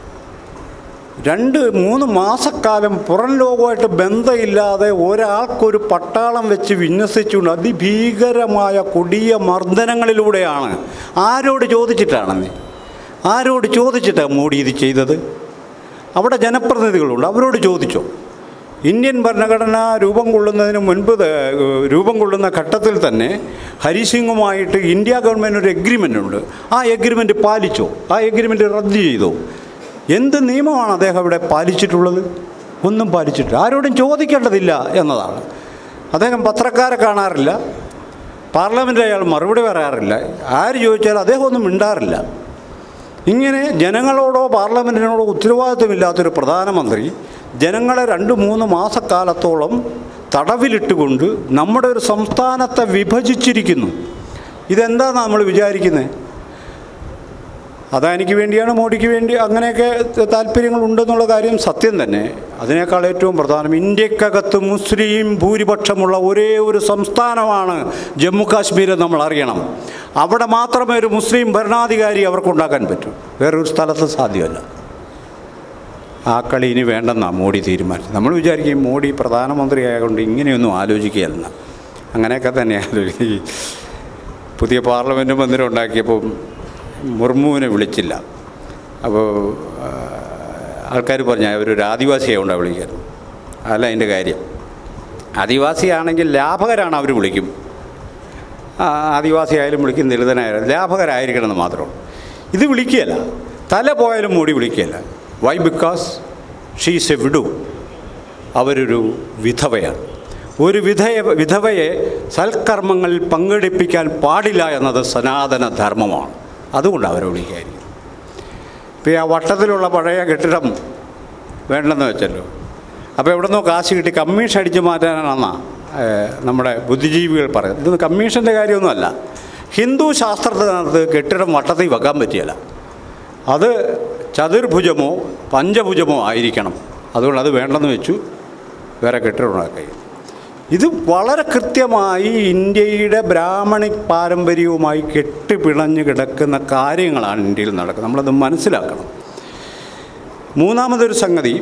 രണ്ട് മൂന്ന് മാസക്കാലം പുറം ലോകമായിട്ട് ബന്ധമില്ലാതെ ഒരാൾക്കൊരു പട്ടാളം വെച്ച് വിന്യസിച്ചുകൊണ്ട് അതിഭീകരമായ കൊടിയ മർദ്ദനങ്ങളിലൂടെയാണ് ആരോട് ചോദിച്ചിട്ടാണെന്ന് ആരോട് ചോദിച്ചിട്ടാണ് മോഡി ഇത് ചെയ്തത് അവിടെ ജനപ്രതിനിധികളുണ്ട് അവരോട് ചോദിച്ചോ ഇന്ത്യൻ ഭരണഘടന രൂപം കൊള്ളുന്നതിന് മുൻപ് ത- രൂപം കൊള്ളുന്ന ഘട്ടത്തിൽ തന്നെ ഹരിസിംഗുമായിട്ട് ഇന്ത്യ ഗവൺമെൻറ് ഒരു എഗ്രിമെൻ്റ് ഉണ്ട് ആ എഗ്രിമെൻ്റ് പാലിച്ചോ ആ എഗ്രിമെൻ്റ് റദ്ദ് ചെയ്തോ എന്ത് നിയമമാണ് അദ്ദേഹം ഇവിടെ പാലിച്ചിട്ടുള്ളത് ഒന്നും പാലിച്ചിട്ടില്ല ആരോടും ചോദിക്കേണ്ടതില്ല എന്നതാണ് അദ്ദേഹം പത്രക്കാരെ കാണാറില്ല പാർലമെൻറ്റിൽ അയാൾ മറുപടി പറയാറില്ല ആര് ചോദിച്ചാലും അദ്ദേഹം ഒന്നും മിണ്ടാറില്ല ഇങ്ങനെ ജനങ്ങളോടോ പാർലമെൻറ്റിനോടോ ഉത്തരവാദിത്വമില്ലാത്തൊരു പ്രധാനമന്ത്രി ജനങ്ങളെ രണ്ട് മൂന്ന് മാസക്കാലത്തോളം തടവിലിട്ടുകൊണ്ട് നമ്മുടെ ഒരു സംസ്ഥാനത്തെ വിഭജിച്ചിരിക്കുന്നു ഇതെന്താണ് നമ്മൾ വിചാരിക്കുന്നത് അദാനിക്ക് വേണ്ടിയാണ് മോഡിക്ക് വേണ്ടി അങ്ങനെയൊക്കെ താല്പര്യങ്ങളുണ്ടെന്നുള്ള കാര്യം സത്യം തന്നെ അതിനേക്കാൾ ഏറ്റവും പ്രധാനം ഇന്ത്യക്കകത്ത് മുസ്ലിം ഭൂരിപക്ഷമുള്ള ഒരേ ഒരു സംസ്ഥാനമാണ് ജമ്മു കാശ്മീർ നമ്മൾ അറിയണം അവിടെ മാത്രമേ ഒരു മുസ്ലിം ഭരണാധികാരി അവർക്കുണ്ടാക്കാൻ പറ്റൂ വേറൊരു സ്ഥലത്ത് സാധ്യമല്ല ആ കളി ഇനി വേണ്ടെന്നാണ് മോഡി തീരുമാനിച്ചത് നമ്മൾ വിചാരിക്കും മോഡി പ്രധാനമന്ത്രി ആയതുകൊണ്ട് ഇങ്ങനെയൊന്നും ആലോചിക്കുകയല്ല അങ്ങനെയൊക്കെ തന്നെ ആലോചിക്കും ഈ പുതിയ പാർലമെൻറ്റ് മന്ദിരം ഉണ്ടാക്കിയപ്പോൾ മുർമുവിനെ വിളിച്ചില്ല അപ്പോൾ ആൾക്കാർ പറഞ്ഞു അവരൊരു ആദിവാസിയായതുകൊണ്ടാണ് വിളിക്കുന്നത് അല്ല അതിൻ്റെ കാര്യം ആദിവാസിയാണെങ്കിൽ ലാഭകരാണ് അവർ വിളിക്കും ആ, ആദിവാസി ആയാലും വിളിക്കും ദളിതനായാലും ലാഭകരായിരിക്കണം എന്ന് മാത്രമേ ഇത് വിളിക്കുകയല്ല തല പോയാലും മൂടി വിളിക്കുകയല്ല why because she's a widow അവരൊരു വിധവയാണ് ഒരു വിധയ വിധവയെ സൽക്കർമ്മങ്ങളിൽ പങ്കെടുപ്പിക്കാൻ പാടില്ല എന്നത് സനാതന ധർമ്മമാണ് അതുകൊണ്ടാണ് അവരെ വിളിക്കായിരിക്കും ഇപ്പോൾ ഈ ആ വട്ടത്തിലുള്ള പഴയ കെട്ടിടം വേണ്ടെന്ന് വെച്ചല്ലോ അപ്പോൾ എവിടെ നിന്നോ കാശ് കിട്ടി കമ്മീഷൻ അടിച്ചു മാറ്റാനാണെന്നാ നമ്മുടെ ബുദ്ധിജീവികൾ പറയുന്നത് ഇത് കമ്മീഷൻ്റെ കാര്യമൊന്നുമല്ല ഹിന്ദു ശാസ്ത്രത്തിനകത്ത് കെട്ടിടം വട്ടത്തിൽ വെക്കാൻ പറ്റിയല്ല അത് ചതുർഭുജമോ പഞ്ചഭുജമോ ആയിരിക്കണം അതുകൊണ്ട് അത് വേണ്ടെന്ന് വെച്ചു വേറെ കെട്ടിടം ഉണ്ടാക്കി ഇത് വളരെ കൃത്യമായി ഇന്ത്യയുടെ ബ്രാഹ്മണിക് പാരമ്പര്യവുമായി കെട്ടിപ്പിണഞ്ഞ് കിടക്കുന്ന കാര്യങ്ങളാണ് ഇന്ത്യയിൽ നടക്കുന്നത് നമ്മളത് മനസ്സിലാക്കണം മൂന്നാമതൊരു സംഗതി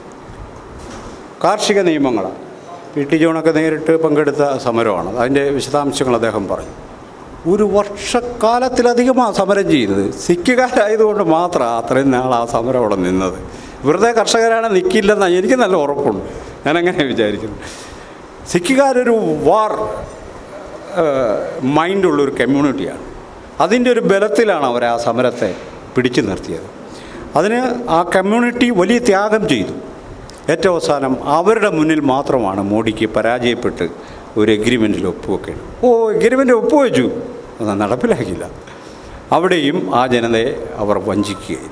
കാർഷിക നിയമങ്ങളാണ് പി ടി ജോണൊക്കെ നേരിട്ട് പങ്കെടുത്ത സമരമാണ് അതിൻ്റെ വിശദാംശങ്ങൾ അദ്ദേഹം പറഞ്ഞു ഒരു വർഷക്കാലത്തിലധികമാണ് സമരം ചെയ്തത് സിഖുകാരായതുകൊണ്ട് മാത്രമാണ് അത്രയും നാൾ ആ സമരം അവിടെ നിന്നത് വെറുതെ കർഷകരാണ് നിൽക്കില്ലെന്നാണ് എനിക്ക് നല്ല ഉറപ്പുണ്ട് ഞാനങ്ങനെ വിചാരിക്കുന്നു സിഖുകാരൊരു വാർ മൈൻഡുള്ളൊരു കമ്മ്യൂണിറ്റിയാണ് അതിൻ്റെ ഒരു ബലത്തിലാണ് അവർ ആ സമരത്തെ പിടിച്ചു നിർത്തിയത് അതിന് ആ കമ്മ്യൂണിറ്റി വലിയ ത്യാഗം ചെയ്തു ഏറ്റവും അവസാനം അവരുടെ മുന്നിൽ മാത്രമാണ് മോഡിക്ക് പരാജയപ്പെട്ട് ഒരു എഗ്രിമെൻറ്റിൽ ഒപ്പുവെക്കേണ്ടത് ഓ എഗ്രിമെൻ്റ് ഒപ്പുവെച്ചു അത് നടപ്പിലാക്കില്ല അവിടെയും ആ ജനതയെ അവർ വഞ്ചിക്കുകയും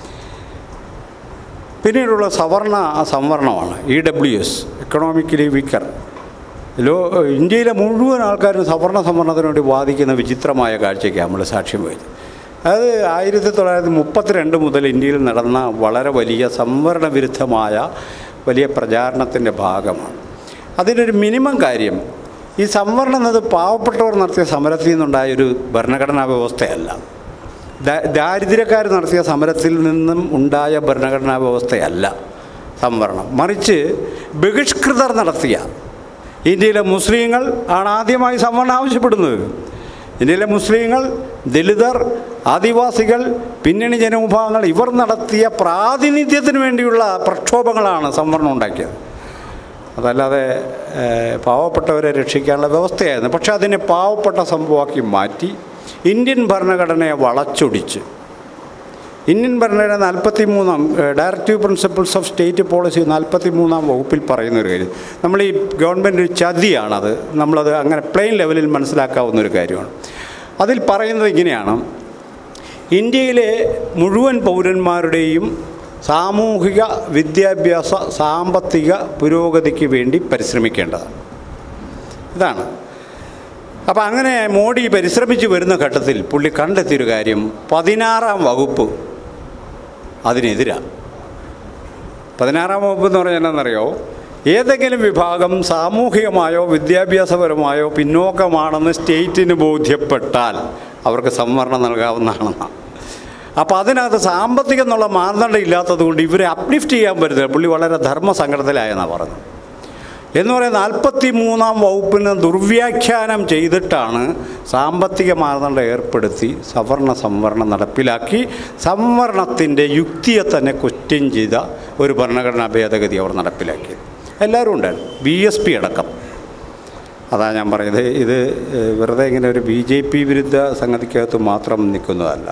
പിന്നീടുള്ള സവർണ സംവരണമാണ് E W S economically weaker low ഇന്ത്യയിലെ മുഴുവൻ ആൾക്കാരും സവർണ സംവരണത്തിന് വേണ്ടി വാദിക്കുന്ന വിചിത്രമായ കാഴ്ചയ്ക്ക് നമ്മൾ സാക്ഷ്യം വഹിച്ചത് അത് ആയിരത്തി തൊള്ളായിരത്തി മുപ്പത്തിരണ്ട് മുതൽ ഇന്ത്യയിൽ നടന്ന വളരെ വലിയ സംവരണ വിരുദ്ധമായ വലിയ പ്രചാരണത്തിൻ്റെ ഭാഗമാണ് അതിനൊരു മിനിമം കാര്യം ഈ സംവരണം എന്നത് പാവപ്പെട്ടവർ നടത്തിയ സമരത്തിൽ നിന്നുണ്ടായൊരു ഭരണഘടനാ വ്യവസ്ഥയല്ല ദാ- ദാരിദ്ര്യക്കാർ നടത്തിയ സമരത്തിൽ നിന്നും ഉണ്ടായ ഭരണഘടനാ വ്യവസ്ഥയല്ല സംവരണം മറിച്ച് ബഹിഷ്കൃതർ നടത്തിയ ഇന്ത്യയിലെ മുസ്ലിങ്ങൾ ആണ് ആദ്യമായി സംവരണം ആവശ്യപ്പെടുന്നത് ഇന്ത്യയിലെ മുസ്ലിങ്ങൾ ദലിതർ ആദിവാസികൾ പിന്നണി ജനവിഭാഗങ്ങൾ ഇവർ നടത്തിയ പ്രാതിനിധ്യത്തിന് വേണ്ടിയുള്ള പ്രക്ഷോഭങ്ങളാണ് സംവരണം ഉണ്ടാക്കിയത് അതല്ലാതെ ഏഹ്, പാവപ്പെട്ടവരെ രക്ഷിക്കാനുള്ള വ്യവസ്ഥയായിരുന്നു പക്ഷേ അതിനെ പാവപ്പെട്ട സംഭവമാക്കി മാറ്റി ഇന്ത്യൻ ഭരണഘടനയെ വളച്ചൊടിച്ച് ഇന്ത്യൻ ഭരണഘടന നാൽപ്പത്തി മൂന്നാം directive principles of state policy നാൽപ്പത്തി മൂന്നാം വകുപ്പിൽ പറയുന്ന ഒരു കാര്യം നമ്മൾ ഈ ഗവൺമെൻറ് ഒരു ചതിയാണത് നമ്മളത് അങ്ങനെ പ്ലെയിൻ ലെവലിൽ മനസ്സിലാക്കാവുന്ന ഒരു കാര്യമാണ് അതിൽ പറയുന്നത് ഇങ്ങനെയാണ് ഇന്ത്യയിലെ മുഴുവൻ പൗരന്മാരുടെയും സാമൂഹിക വിദ്യാഭ്യാസ സാമ്പത്തിക പുരോഗതിക്ക് വേണ്ടി പരിശ്രമിക്കേണ്ടതാണ് ഇതാണ് അപ്പോൾ അങ്ങനെ മോഡി പരിശ്രമിച്ച് വരുന്ന ഘട്ടത്തിൽ പുള്ളി കണ്ടെത്തിയൊരു കാര്യം പതിനാറാം വകുപ്പ് അതിനെതിരാണ് പതിനാറാം വകുപ്പ് എന്ന് പറഞ്ഞാൽ എന്താണെന്നറിയോ ഏതെങ്കിലും വിഭാഗം സാമൂഹികമായോ വിദ്യാഭ്യാസപരമായോ പിന്നോക്കമാണെന്ന് സ്റ്റേറ്റിന് ബോധ്യപ്പെട്ടാൽ അവർക്ക് സംവരണം നൽകാവുന്നതാണെന്നാണ് അപ്പോൾ അതിനകത്ത് സാമ്പത്തികം എന്നുള്ള മാനദണ്ഡം ഇല്ലാത്തത് കൊണ്ട് ഇവരെ അപ്ലിഫ്റ്റ് ചെയ്യാൻ പറ്റുന്നില്ല പുള്ളി വളരെ ധർമ്മസങ്കടത്തിലായെന്നാണ് പറഞ്ഞത് എന്ന് പറയുന്നത് നാൽപ്പത്തി മൂന്നാം വകുപ്പിന് ദുർവ്യാഖ്യാനം ചെയ്തിട്ടാണ് സാമ്പത്തിക മാനദണ്ഡം ഏർപ്പെടുത്തി സവർണ സംവരണം നടപ്പിലാക്കി സംവരണത്തിൻ്റെ യുക്തിയെ തന്നെ ക്വസ്റ്റ്യൻ ചെയ്ത ഒരു ഭരണഘടനാ ഭേദഗതി അവർ നടപ്പിലാക്കിയത് എല്ലാവരും ഉണ്ടായിരുന്നു ബി എസ് പി അടക്കം അതാ ഞാൻ പറയുന്നത് ഇത് ഏഹ്, വെറുതെ ഇങ്ങനെ ഒരു ബി ജെ പി വിരുദ്ധ സംഗതിക്കകത്ത് മാത്രം നിൽക്കുന്നതല്ല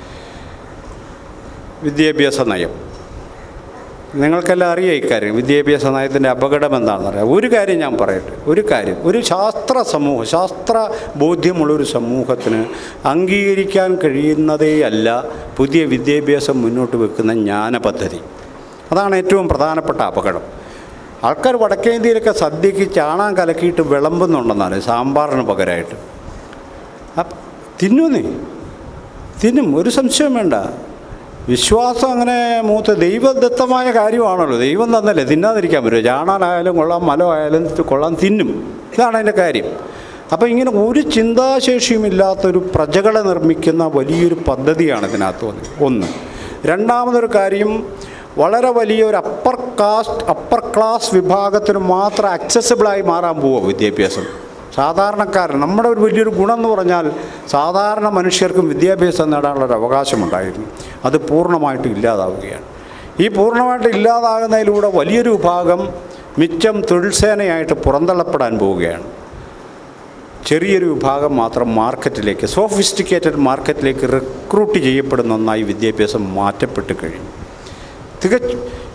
വിദ്യാഭ്യാസ നയം നിങ്ങൾക്കെല്ലാം അറിയാം ഇക്കാര്യം വിദ്യാഭ്യാസ നയത്തിൻ്റെ അപകടം എന്താണെന്ന് അറിയാം ഒരു കാര്യം ഞാൻ പറയട്ടെ ഒരു കാര്യം ഒരു ശാസ്ത്ര സമൂഹം ശാസ്ത്ര ബോധ്യമുള്ളൊരു സമൂഹത്തിന് അംഗീകരിക്കാൻ കഴിയുന്നതേയല്ല പുതിയ വിദ്യാഭ്യാസം മുന്നോട്ട് വെക്കുന്ന ജ്ഞാന പദ്ധതി അതാണ് ഏറ്റവും പ്രധാനപ്പെട്ട അപകടം ആൾക്കാർ വടക്കേ ഇന്ത്യയിലൊക്കെ സദ്യക്ക് ചാണാൻ കലക്കിയിട്ട് വിളമ്പുന്നുണ്ടെന്നാണ് സാമ്പാറിന് പകരമായിട്ട് അപ്പം തിന്നുന്നേ തിന്നും ഒരു സംശയം വേണ്ട വിശ്വാസം അങ്ങനെ മൂത്ത് ദൈവദത്തമായ കാര്യമാണല്ലോ ദൈവം തന്നല്ലേ തിന്നാതിരിക്കാൻ പറ്റുമോ ചാണാനായാലും കൊള്ളാം മലം ആയാലും കൊള്ളാം തിന്നും ഇതാണ് അതിൻ്റെ കാര്യം അപ്പോൾ ഇങ്ങനെ ഒരു ചിന്താശേഷിയുമില്ലാത്തൊരു പ്രജകളെ നിർമ്മിക്കുന്ന വലിയൊരു പദ്ധതിയാണ് ഇതിനകത്ത് വന്നത് ഒന്ന് രണ്ടാമതൊരു കാര്യം വളരെ വലിയൊരു അപ്പർ കാസ്റ്റ് അപ്പർ ക്ലാസ് വിഭാഗത്തിന് മാത്രം അക്സസിബിളായി മാറാൻ പോവുക വിദ്യാഭ്യാസം സാധാരണക്കാരൻ നമ്മുടെ ഒരു വലിയൊരു ഗുണം എന്ന് പറഞ്ഞാൽ സാധാരണ മനുഷ്യർക്കും വിദ്യാഭ്യാസം നേടാനുള്ളൊരു അവകാശമുണ്ടായിരുന്നു അത് പൂർണ്ണമായിട്ട് ഇല്ലാതാവുകയാണ് ഈ പൂർണ്ണമായിട്ട് ഇല്ലാതാകുന്നതിലൂടെ വലിയൊരു വിഭാഗം മിച്ചം തൊഴിൽ സേനയായിട്ട് പുറന്തള്ളപ്പെടാൻ പോവുകയാണ് ചെറിയൊരു വിഭാഗം മാത്രം മാർക്കറ്റിലേക്ക് സോഫിസ്റ്റിക്കേറ്റഡ് മാർക്കറ്റിലേക്ക് റിക്രൂട്ട് ചെയ്യപ്പെടുന്ന ഒന്നായി വിദ്യാഭ്യാസം മാറ്റപ്പെട്ട് കഴിഞ്ഞു തികച്ചും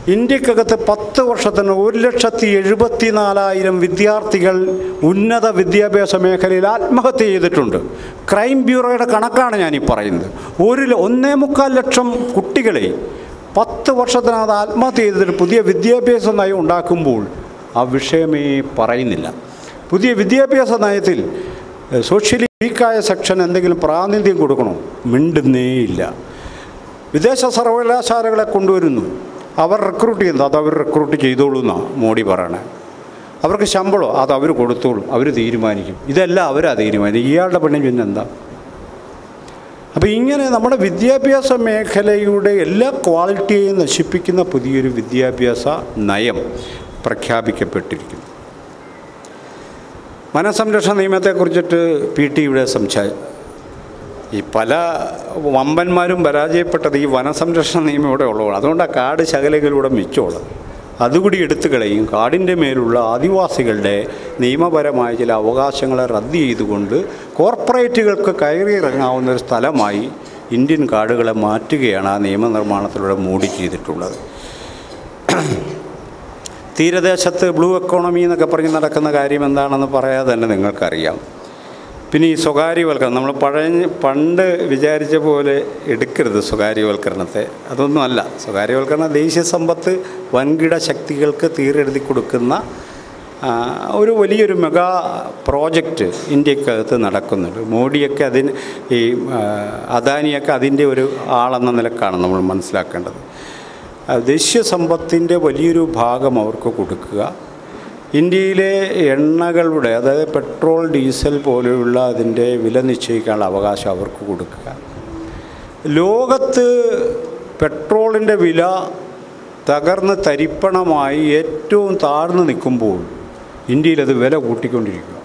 ഇന്ത്യക്കകത്ത് പത്ത് വർഷത്തിന് ഒരു ലക്ഷത്തി എഴുപത്തി നാലായിരം വിദ്യാർത്ഥികൾ ഉന്നത വിദ്യാഭ്യാസ മേഖലയിൽ ആത്മഹത്യ ചെയ്തിട്ടുണ്ട് ക്രൈം ബ്യൂറോയുടെ കണക്കാണ് ഞാൻ ഈ പറയുന്നത് ഒരു ല- ഒന്നേ മുക്കാൽ ലക്ഷം കുട്ടികളെ പത്ത് വർഷത്തിനകത്ത് ആത്മഹത്യ ചെയ്തിട്ട് പുതിയ വിദ്യാഭ്യാസ നയം ഉണ്ടാക്കുമ്പോൾ ആ വിഷയമേ പറയുന്നില്ല പുതിയ വിദ്യാഭ്യാസ നയത്തിൽ എഹ്, സോഷ്യലി വീക്കായ സെക്ഷൻ എന്തെങ്കിലും പ്രാതിനിധ്യം കൊടുക്കണോ മിണ്ടുന്നേയില്ല വിദേശ സർവകലാശാലകളെ കൊണ്ടുവരുന്നു അവർ റിക്രൂട്ട് ചെയ്യുന്നത് അത് അവർ റിക്രൂട്ട് ചെയ്തോളൂ എന്നാണ് മോഡി പറയണേ അവർക്ക് ശമ്പളം അത് അവർ കൊടുത്തോളും അവർ തീരുമാനിക്കും ഇതെല്ലാം അവരാ തീരുമാനിക്കും ഇയാളുടെ പണി പിന്നെ എന്താ അപ്പോൾ ഇങ്ങനെ നമ്മുടെ വിദ്യാഭ്യാസ മേഖലയുടെ എല്ലാ ക്വാളിറ്റിയെയും നശിപ്പിക്കുന്ന പുതിയൊരു വിദ്യാഭ്യാസ നയം പ്രഖ്യാപിക്കപ്പെട്ടിരിക്കുന്നു വനസംരക്ഷണ നിയമത്തെക്കുറിച്ചിട്ട് പി ടി ഇവിടെ സംസാരിച്ചു ഈ പല വമ്പന്മാരും പരാജയപ്പെട്ടത് ഈ വനസംരക്ഷണ നിയമം ഇവിടെ ഉള്ളതാണ് അതുകൊണ്ടാണ് കാട് ശകലകളിലൂടെ മിച്ചമുള്ളത് അതുകൂടി എടുത്തു കളയും കാടിൻ്റെ മേലുള്ള ആദിവാസികളുടെ നിയമപരമായ ചില അവകാശങ്ങളെ റദ്ദ് ചെയ്തുകൊണ്ട് കോർപ്പറേറ്റുകൾക്ക് കയറി ഇറങ്ങാവുന്ന ഒരു സ്ഥലമായി ഇന്ത്യൻ കാടുകളെ മാറ്റുകയാണ് ആ നിയമനിർമ്മാണത്തിലൂടെ മോഡി ചെയ്തിട്ടുള്ളത് തീരദേശത്ത് ബ്ലൂ എക്കോണമി എന്നൊക്കെ പറഞ്ഞ് നടക്കുന്ന കാര്യം എന്താണെന്ന് പറയാതെ തന്നെ നിങ്ങൾക്കറിയാം പിന്നെ ഈ സ്വകാര്യവൽക്കരണം നമ്മൾ പഴയ പണ്ട് വിചാരിച്ച പോലെ എടുക്കരുത് സ്വകാര്യവൽക്കരണത്തെ അതൊന്നും അല്ല സ്വകാര്യവൽക്കരണം ദേശീയ സമ്പത്ത് വൻകിട ശക്തികൾക്ക് തീരെഴുതി കൊടുക്കുന്ന ആ, ഒരു വലിയൊരു മെഗാ പ്രോജക്റ്റ് ഇന്ത്യക്കകത്ത് നടക്കുന്നുണ്ട് മോഡിയൊക്കെ അതിന് ഈ ആ, അദാനിയൊക്കെ അതിൻ്റെ ഒരു ആളെന്ന നിലക്കാണ് നമ്മൾ മനസ്സിലാക്കേണ്ടത് ആ, ദേശീയ സമ്പത്തിൻ്റെ വലിയൊരു ഭാഗം അവർക്ക് കൊടുക്കുക ഇന്ത്യയിലെ എണ്ണകളുടെ അതായത് പെട്രോൾ ഡീസൽ പോലെയുള്ള അതിൻ്റെ വില നിശ്ചയിക്കാനുള്ള അവകാശം അവർക്ക് കൊടുക്കുക ലോകത്ത് പെട്രോളിൻ്റെ വില തകർന്ന് തരിപ്പണമായി ഏറ്റവും താഴ്ന്നു നിൽക്കുമ്പോൾ ഇന്ത്യയിൽ അത് വില കൂട്ടിക്കൊണ്ടിരിക്കുക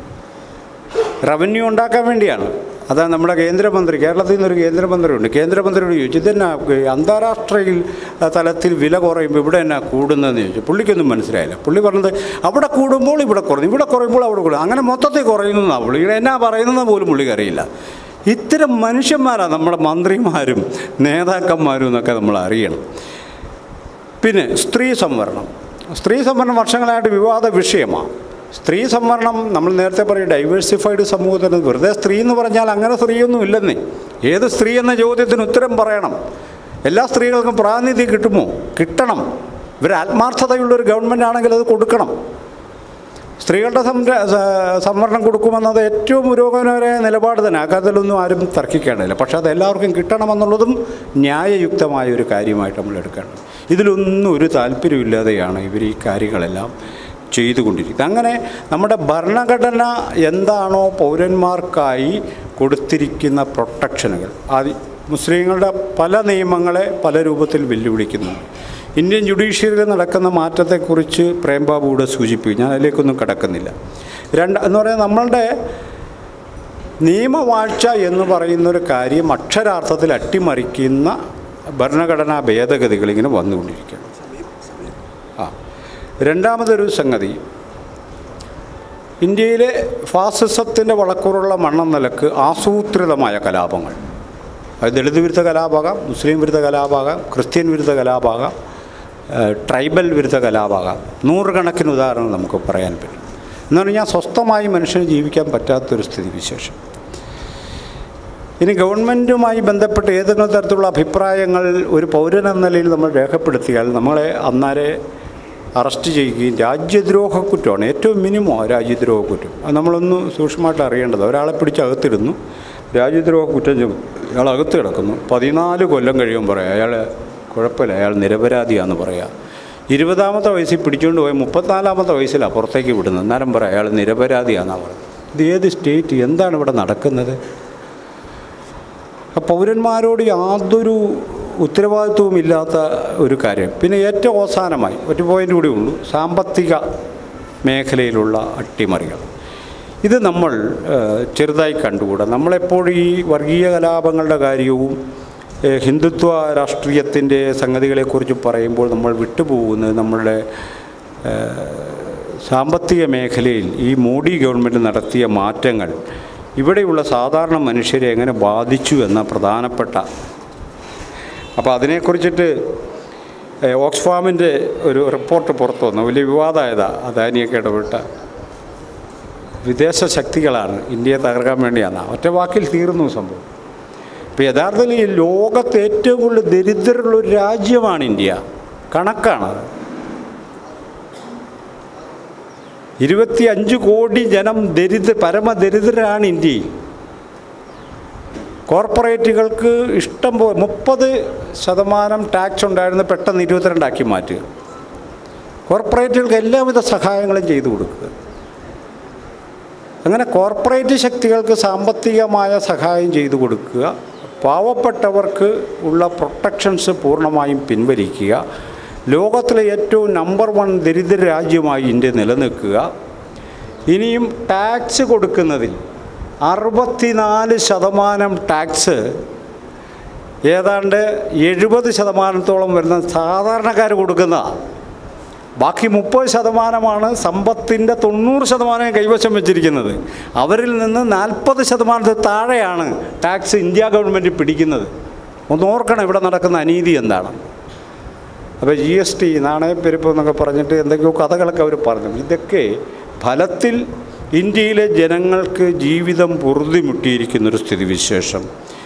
റവന്യൂ ഉണ്ടാക്കാൻ വേണ്ടിയാണ് അതാണ് നമ്മുടെ കേന്ദ്രമന്ത്രി കേരളത്തിൽ നിന്നൊരു കേന്ദ്രമന്ത്രിയുണ്ട് കേന്ദ്രമന്ത്രിയോട് ചോദിച്ചു ഇതെന്നാ അന്താരാഷ്ട്രയിൽ തലത്തിൽ വില കുറയുമ്പോൾ ഇവിടെ എന്നാ കൂടുന്നതെന്ന് ചോദിച്ചു പുള്ളിക്കൊന്നും മനസ്സിലായില്ല പുള്ളി പറഞ്ഞത് അവിടെ കൂടുമ്പോൾ ഇവിടെ കുറഞ്ഞു ഇവിടെ കുറയുമ്പോൾ അവിടെ കൂടും അങ്ങനെ മൊത്തത്തിൽ കുറയുന്നതാണ് പുള്ളി ഇവിടെ എന്നാ പറയുന്നത് പോലും പുള്ളിക്ക് അറിയില്ല ഇത്തരം മനുഷ്യന്മാരാണ് നമ്മുടെ മന്ത്രിമാരും നേതാക്കന്മാരും എന്നൊക്കെ നമ്മൾ അറിയണം പിന്നെ സ്ത്രീ സംവരണം സ്ത്രീ സംവരണം വർഷങ്ങളായിട്ട് വിവാദ വിഷയമാണ് സ്ത്രീ സംവരണം നമ്മൾ നേരത്തെ പറയും ഡൈവേഴ്സിഫൈഡ് സമൂഹത്തിന് വെറുതെ സ്ത്രീ എന്ന് പറഞ്ഞാൽ അങ്ങനെ സ്ത്രീയൊന്നും ഇല്ലെന്നേ ഏത് സ്ത്രീ എന്ന ചോദ്യത്തിന് ഉത്തരം പറയണം എല്ലാ സ്ത്രീകൾക്കും പ്രാതിനിധ്യം കിട്ടുമോ കിട്ടണം ഇവർ ആത്മാർത്ഥതയുള്ളൊരു ഗവൺമെൻറ് ആണെങ്കിൽ അത് കൊടുക്കണം സ്ത്രീകളുടെ സംര സ- സംവരണം കൊടുക്കുമെന്നത് ഏറ്റവും പുരോഗമനപരമായ നിലപാട് തന്നെ ആ കാര്യത്തിലൊന്നും ആരും തർക്കിക്കേണ്ടതില്ല പക്ഷേ അത് എല്ലാവർക്കും കിട്ടണമെന്നുള്ളതും ന്യായയുക്തമായ ഒരു കാര്യമായിട്ട് നമ്മൾ എടുക്കേണ്ടത് ഇതിലൊന്നും ഒരു താല്പര്യമില്ലാതെയാണ് ഇവർ ഈ കാര്യങ്ങളെല്ലാം ചെയ്തുകൊണ്ടിരിക്കുന്നത് അങ്ങനെ നമ്മുടെ ഭരണഘടന എന്താണോ പൗരന്മാർക്കായി കൊടുത്തിരിക്കുന്ന പ്രൊട്ടക്ഷനുകൾ അത് മുസ്ലിങ്ങളുടെ പല നിയമങ്ങളെ പല രൂപത്തിൽ വെല്ലുവിളിക്കുന്നുണ്ട് ഇന്ത്യൻ ജുഡീഷ്യറിയിൽ നടക്കുന്ന മാറ്റത്തെക്കുറിച്ച് പ്രേംബാബു ഇവിടെ സൂചിപ്പിക്കും ഞാൻ അതിലേക്കൊന്നും കിടക്കുന്നില്ല രണ്ട് എന്ന് പറയുന്നത് നമ്മളുടെ നിയമവാഴ്ച എന്ന് പറയുന്നൊരു കാര്യം അക്ഷരാർത്ഥത്തിൽ അട്ടിമറിക്കുന്ന ഭരണഘടനാ ഭേദഗതികൾ ഇങ്ങനെ വന്നുകൊണ്ടിരിക്കുകയാണ് ആ രണ്ടാമതൊരു സംഗതി ഇന്ത്യയിലെ ഫാസിസത്തിൻ്റെ വളക്കൂറുള്ള മണ്ണം നിലക്ക് ആസൂത്രിതമായ കലാപങ്ങൾ അത് ദളിത് വിരുദ്ധ കലാപാകാം മുസ്ലിം വിരുദ്ധ കലാപാകാം ക്രിസ്ത്യൻ വിരുദ്ധ കലാപാകാം ഏഹ്, ട്രൈബൽ വിരുദ്ധ കലാപാകാം നൂറുകണക്കിന് ഉദാഹരണം നമുക്ക് പറയാൻ പറ്റും എന്ന് പറഞ്ഞാൽ സ്വസ്ഥമായി മനുഷ്യന് ജീവിക്കാൻ പറ്റാത്തൊരു സ്ഥിതി വിശേഷം ഇനി ഗവൺമെൻറ്റുമായി ബന്ധപ്പെട്ട് ഏതെങ്കിലും തരത്തിലുള്ള അഭിപ്രായങ്ങൾ ഒരു പൗരൻ എന്ന നിലയിൽ നമ്മൾ രേഖപ്പെടുത്തിയാൽ നമ്മളെ അന്നാരെ അറസ്റ്റ് ചെയ്യുകയും രാജ്യദ്രോഹ കുറ്റമാണ് ഏറ്റവും മിനിമം രാജ്യദ്രോഹ കുറ്റം അത് നമ്മളൊന്ന് സൂക്ഷ്മമായിട്ട് അറിയേണ്ടത് ഒരാളെ പിടിച്ച് അകത്തിരുന്നു രാജ്യദ്രോഹ കുറ്റം ചുമ- അയാൾ അകത്ത് കിടക്കുന്നു പതിനാല് കൊല്ലം കഴിയുമ്പോൾ പറയാം അയാൾ കുഴപ്പമില്ല അയാൾ നിരപരാധിയാന്ന് പറയാം ഇരുപതാമത്തെ വയസ്സിൽ പിടിച്ചുകൊണ്ട് പോയി മുപ്പത്തിനാലാമത്തെ വയസ്സിലാണ് പുറത്തേക്ക് വിടുന്നത് അന്നേരം പറയാം അയാൾ നിരപരാധിയാണെന്നാണ് പറയുന്നത് ഇത് ഏത് സ്റ്റേറ്റ് എന്താണ് ഇവിടെ നടക്കുന്നത് പൗരന്മാരോട് യാതൊരു ഉത്തരവാദിത്വവും ഇല്ലാത്ത ഒരു കാര്യം പിന്നെ ഏറ്റവും അവസാനമായി ഒരു പോയിൻ്റ് കൂടി ഉള്ളൂ സാമ്പത്തിക മേഖലയിലുള്ള അട്ടിമറികൾ ഇത് നമ്മൾ ഏഹ്, ചെറുതായി കണ്ടുകൂടാ നമ്മളെപ്പോഴും ഈ വർഗീയ കലാപങ്ങളുടെ കാര്യവും ഏഹ്, ഹിന്ദുത്വ രാഷ്ട്രീയത്തിൻ്റെ സംഗതികളെക്കുറിച്ച് പറയുമ്പോൾ നമ്മൾ വിട്ടുപോകുന്നത് നമ്മളുടെ ഏഹ്, സാമ്പത്തിക മേഖലയിൽ ഈ മോഡി ഗവൺമെൻറ് നടത്തിയ മാറ്റങ്ങൾ ഇവിടെയുള്ള സാധാരണ മനുഷ്യരെ എങ്ങനെ ബാധിച്ചു എന്ന പ്രധാനപ്പെട്ട അപ്പോൾ അതിനെക്കുറിച്ചിട്ട് ഏ, ഓക്സ്ഫാമിൻ്റെ ഒരു റിപ്പോർട്ട് പുറത്തു വന്നു വലിയ വിവാദമായതാണ് അദാനിയൊക്കെ ഇടപെട്ട വിദേശ ശക്തികളാണ് ഇന്ത്യയെ തകർക്കാൻ വേണ്ടിയാണ് ഒറ്റ വാക്കിൽ തീർന്നു സംഭവം ഇപ്പോൾ യഥാർത്ഥത്തിൽ ഈ ലോകത്ത് ഏറ്റവും കൂടുതൽ ദരിദ്രരുള്ള ഒരു രാജ്യമാണ് ഇന്ത്യ കണക്കാണ് ഇരുപത്തി അഞ്ച് കോടി ജനം ദരിദ്ര പരമദരിദ്രരാണ് ഇന്ത്യയിൽ കോർപ്പറേറ്റുകൾക്ക് ഇഷ്ടം പോ മുപ്പത് ശതമാനം ടാക്സ് ഉണ്ടായിരുന്ന പെട്ടെന്ന് ഇരുപത്തിരണ്ടാക്കി മാറ്റുക കോർപ്പറേറ്റുകൾക്ക് എല്ലാവിധ സഹായങ്ങളും ചെയ്തു കൊടുക്കുക അങ്ങനെ കോർപ്പറേറ്റ് ശക്തികൾക്ക് സാമ്പത്തികമായ സഹായം ചെയ്തു കൊടുക്കുക പാവപ്പെട്ടവർക്ക് ഉള്ള പ്രൊട്ടക്ഷൻസ് പൂർണ്ണമായും പിൻവലിക്കുക ലോകത്തിലെ ഏറ്റവും നമ്പർ വൺ ദരിദ്ര രാജ്യമായി ഇന്ത്യ നിലനിൽക്കുക ഇനിയും ടാക്സ് കൊടുക്കുന്നതിൽ അറുപത്തിനാല് ശതമാനം ടാക്സ് ഏതാണ്ട് എഴുപത് ശതമാനത്തോളം വരുന്ന സാധാരണക്കാർ കൊടുക്കുന്നതാണ് ബാക്കി മുപ്പത് ശതമാനമാണ് സമ്പത്തിൻ്റെ തൊണ്ണൂറ് ശതമാനം കൈവശം വെച്ചിരിക്കുന്നത് അവരിൽ നിന്ന് നാൽപ്പത് ശതമാനത്തിൽ താഴെയാണ് ടാക്സ് ഇന്ത്യ ഗവൺമെൻറ് പിടിക്കുന്നത് ഒന്ന് ഓർക്കണം ഇവിടെ നടക്കുന്ന അനീതി എന്താണ് അപ്പോൾ ജി എസ് ടി നാണയപ്പെരുപ്പ് എന്നൊക്കെ പറഞ്ഞിട്ട് എന്തൊക്കെയോ കഥകളൊക്കെ അവർ പറഞ്ഞു ഇതൊക്കെ ഫലത്തിൽ ഇന്ത്യയിലെ ജനങ്ങൾക്ക് ജീവിതം പൊറുതിമുട്ടിയിരിക്കുന്നൊരു സ്ഥിതിവിശേഷം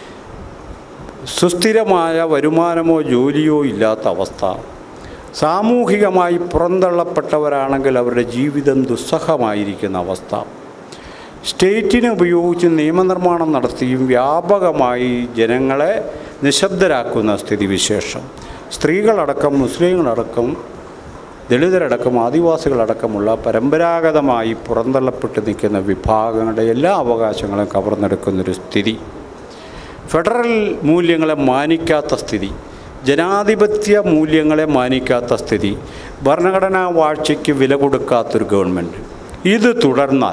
സുസ്ഥിരമായ വരുമാനമോ ജോലിയോ ഇല്ലാത്ത അവസ്ഥ സാമൂഹികമായി പുറന്തള്ളപ്പെട്ടവരാണെങ്കിൽ അവരുടെ ജീവിതം ദുസ്സഹമായിരിക്കുന്ന അവസ്ഥ സ്റ്റേറ്റിനെ ഉപയോഗിച്ച് നിയമനിർമ്മാണം നടത്തിയും വ്യാപകമായി ജനങ്ങളെ നിശബ്ദരാക്കുന്ന സ്ഥിതിവിശേഷം സ്ത്രീകളടക്കം മുസ്ലിങ്ങളടക്കം ദളിതരടക്കം ആദിവാസികളടക്കമുള്ള പരമ്പരാഗതമായി പുറന്തള്ളപ്പെട്ട് നിൽക്കുന്ന വിഭാഗങ്ങളുടെ എല്ലാ അവകാശങ്ങളും കവർന്നെടുക്കുന്നൊരു സ്ഥിതി ഫെഡറൽ മൂല്യങ്ങളെ മാനിക്കാത്ത സ്ഥിതി ജനാധിപത്യ മൂല്യങ്ങളെ മാനിക്കാത്ത സ്ഥിതി ഭരണഘടനാ വാഴ്ചയ്ക്ക് വില കൊടുക്കാത്തൊരു ഗവൺമെൻറ് ഇത് തുടർന്നാൽ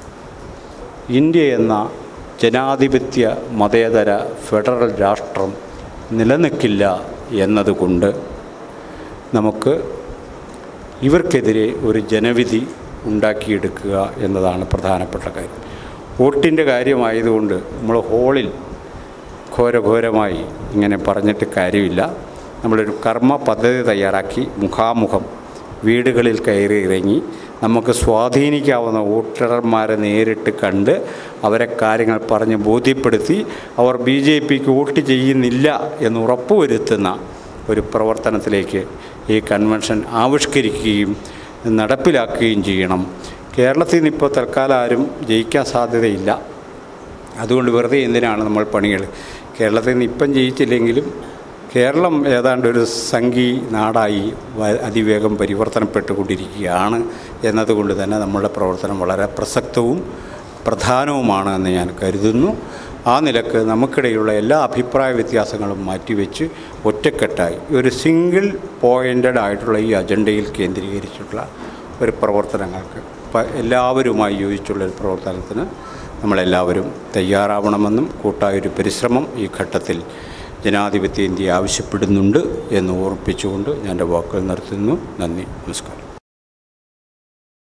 ഇന്ത്യ എന്ന ജനാധിപത്യ മതേതര ഫെഡറൽ രാഷ്ട്രം നിലനിൽക്കില്ല എന്നതുകൊണ്ട് നമുക്ക് ഇവർക്കെതിരെ ഒരു ജനവിധി ഉണ്ടാക്കിയെടുക്കുക എന്നതാണ് പ്രധാനപ്പെട്ട കാര്യം വോട്ടിൻ്റെ കാര്യമായതുകൊണ്ട് നമ്മൾ ഹോളിൽ ഘോരഘോരമായി ഇങ്ങനെ പറഞ്ഞിട്ട് കാര്യമില്ല നമ്മളൊരു കർമ്മ പദ്ധതി തയ്യാറാക്കി മുഖാമുഖം വീടുകളിൽ കയറി ഇറങ്ങി നമുക്ക് സ്വാധീനിക്കാവുന്ന വോട്ടർമാരെ നേരിട്ട് കണ്ട് അവരെ കാര്യങ്ങൾ പറഞ്ഞ് ബോധ്യപ്പെടുത്തി അവർ ബി ജെ പിക്ക് വോട്ട് ചെയ്യുന്നില്ല എന്ന് ഉറപ്പുവരുത്തുന്ന ഒരു പ്രവർത്തനത്തിലേക്ക് ഈ കൺവെൻഷൻ ആവിഷ്കരിക്കുകയും നടപ്പിലാക്കുകയും ചെയ്യണം കേരളത്തിൽ നിന്ന് ഇപ്പോൾ തൽക്കാലം ആരും ജയിക്കാൻ സാധ്യതയില്ല അതുകൊണ്ട് വെറുതെ എന്തിനാണ് നമ്മൾ പണികൾ കേരളത്തിൽ നിന്ന് ഇപ്പം ജയിച്ചില്ലെങ്കിലും കേരളം ഏതാണ്ട് ഒരു സംഘി നാടായി വ- അതിവേഗം പരിവർത്തനപ്പെട്ടുകൊണ്ടിരിക്കുകയാണ് എന്നതുകൊണ്ട് തന്നെ നമ്മളുടെ പ്രവർത്തനം വളരെ പ്രസക്തവും പ്രധാനവുമാണ് എന്ന് ഞാൻ കരുതുന്നു ആ നിലക്ക് നമുക്കിടയിലുള്ള എല്ലാ അഭിപ്രായ വ്യത്യാസങ്ങളും മാറ്റിവെച്ച് ഒറ്റക്കെട്ടായി ഒരു സിംഗിൾ പോയിൻ്റഡ് ആയിട്ടുള്ള ഈ അജണ്ടയിൽ കേന്ദ്രീകരിച്ചിട്ടുള്ള ഒരു പ്രവർത്തനങ്ങൾക്ക് പ- എല്ലാവരുമായി യോജിച്ചുള്ള ഒരു പ്രവർത്തനത്തിന് നമ്മളെല്ലാവരും തയ്യാറാവണമെന്നും കൂട്ടായൊരു പരിശ്രമം ഈ ഘട്ടത്തിൽ ജനാധിപത്യ ഇന്ത്യ ആവശ്യപ്പെടുന്നുണ്ട് എന്ന് ഓർപ്പിച്ചുകൊണ്ട് ഞാൻ എൻ്റെ വാക്കുകൾ നിർത്തുന്നു നന്ദി നമസ്കാരം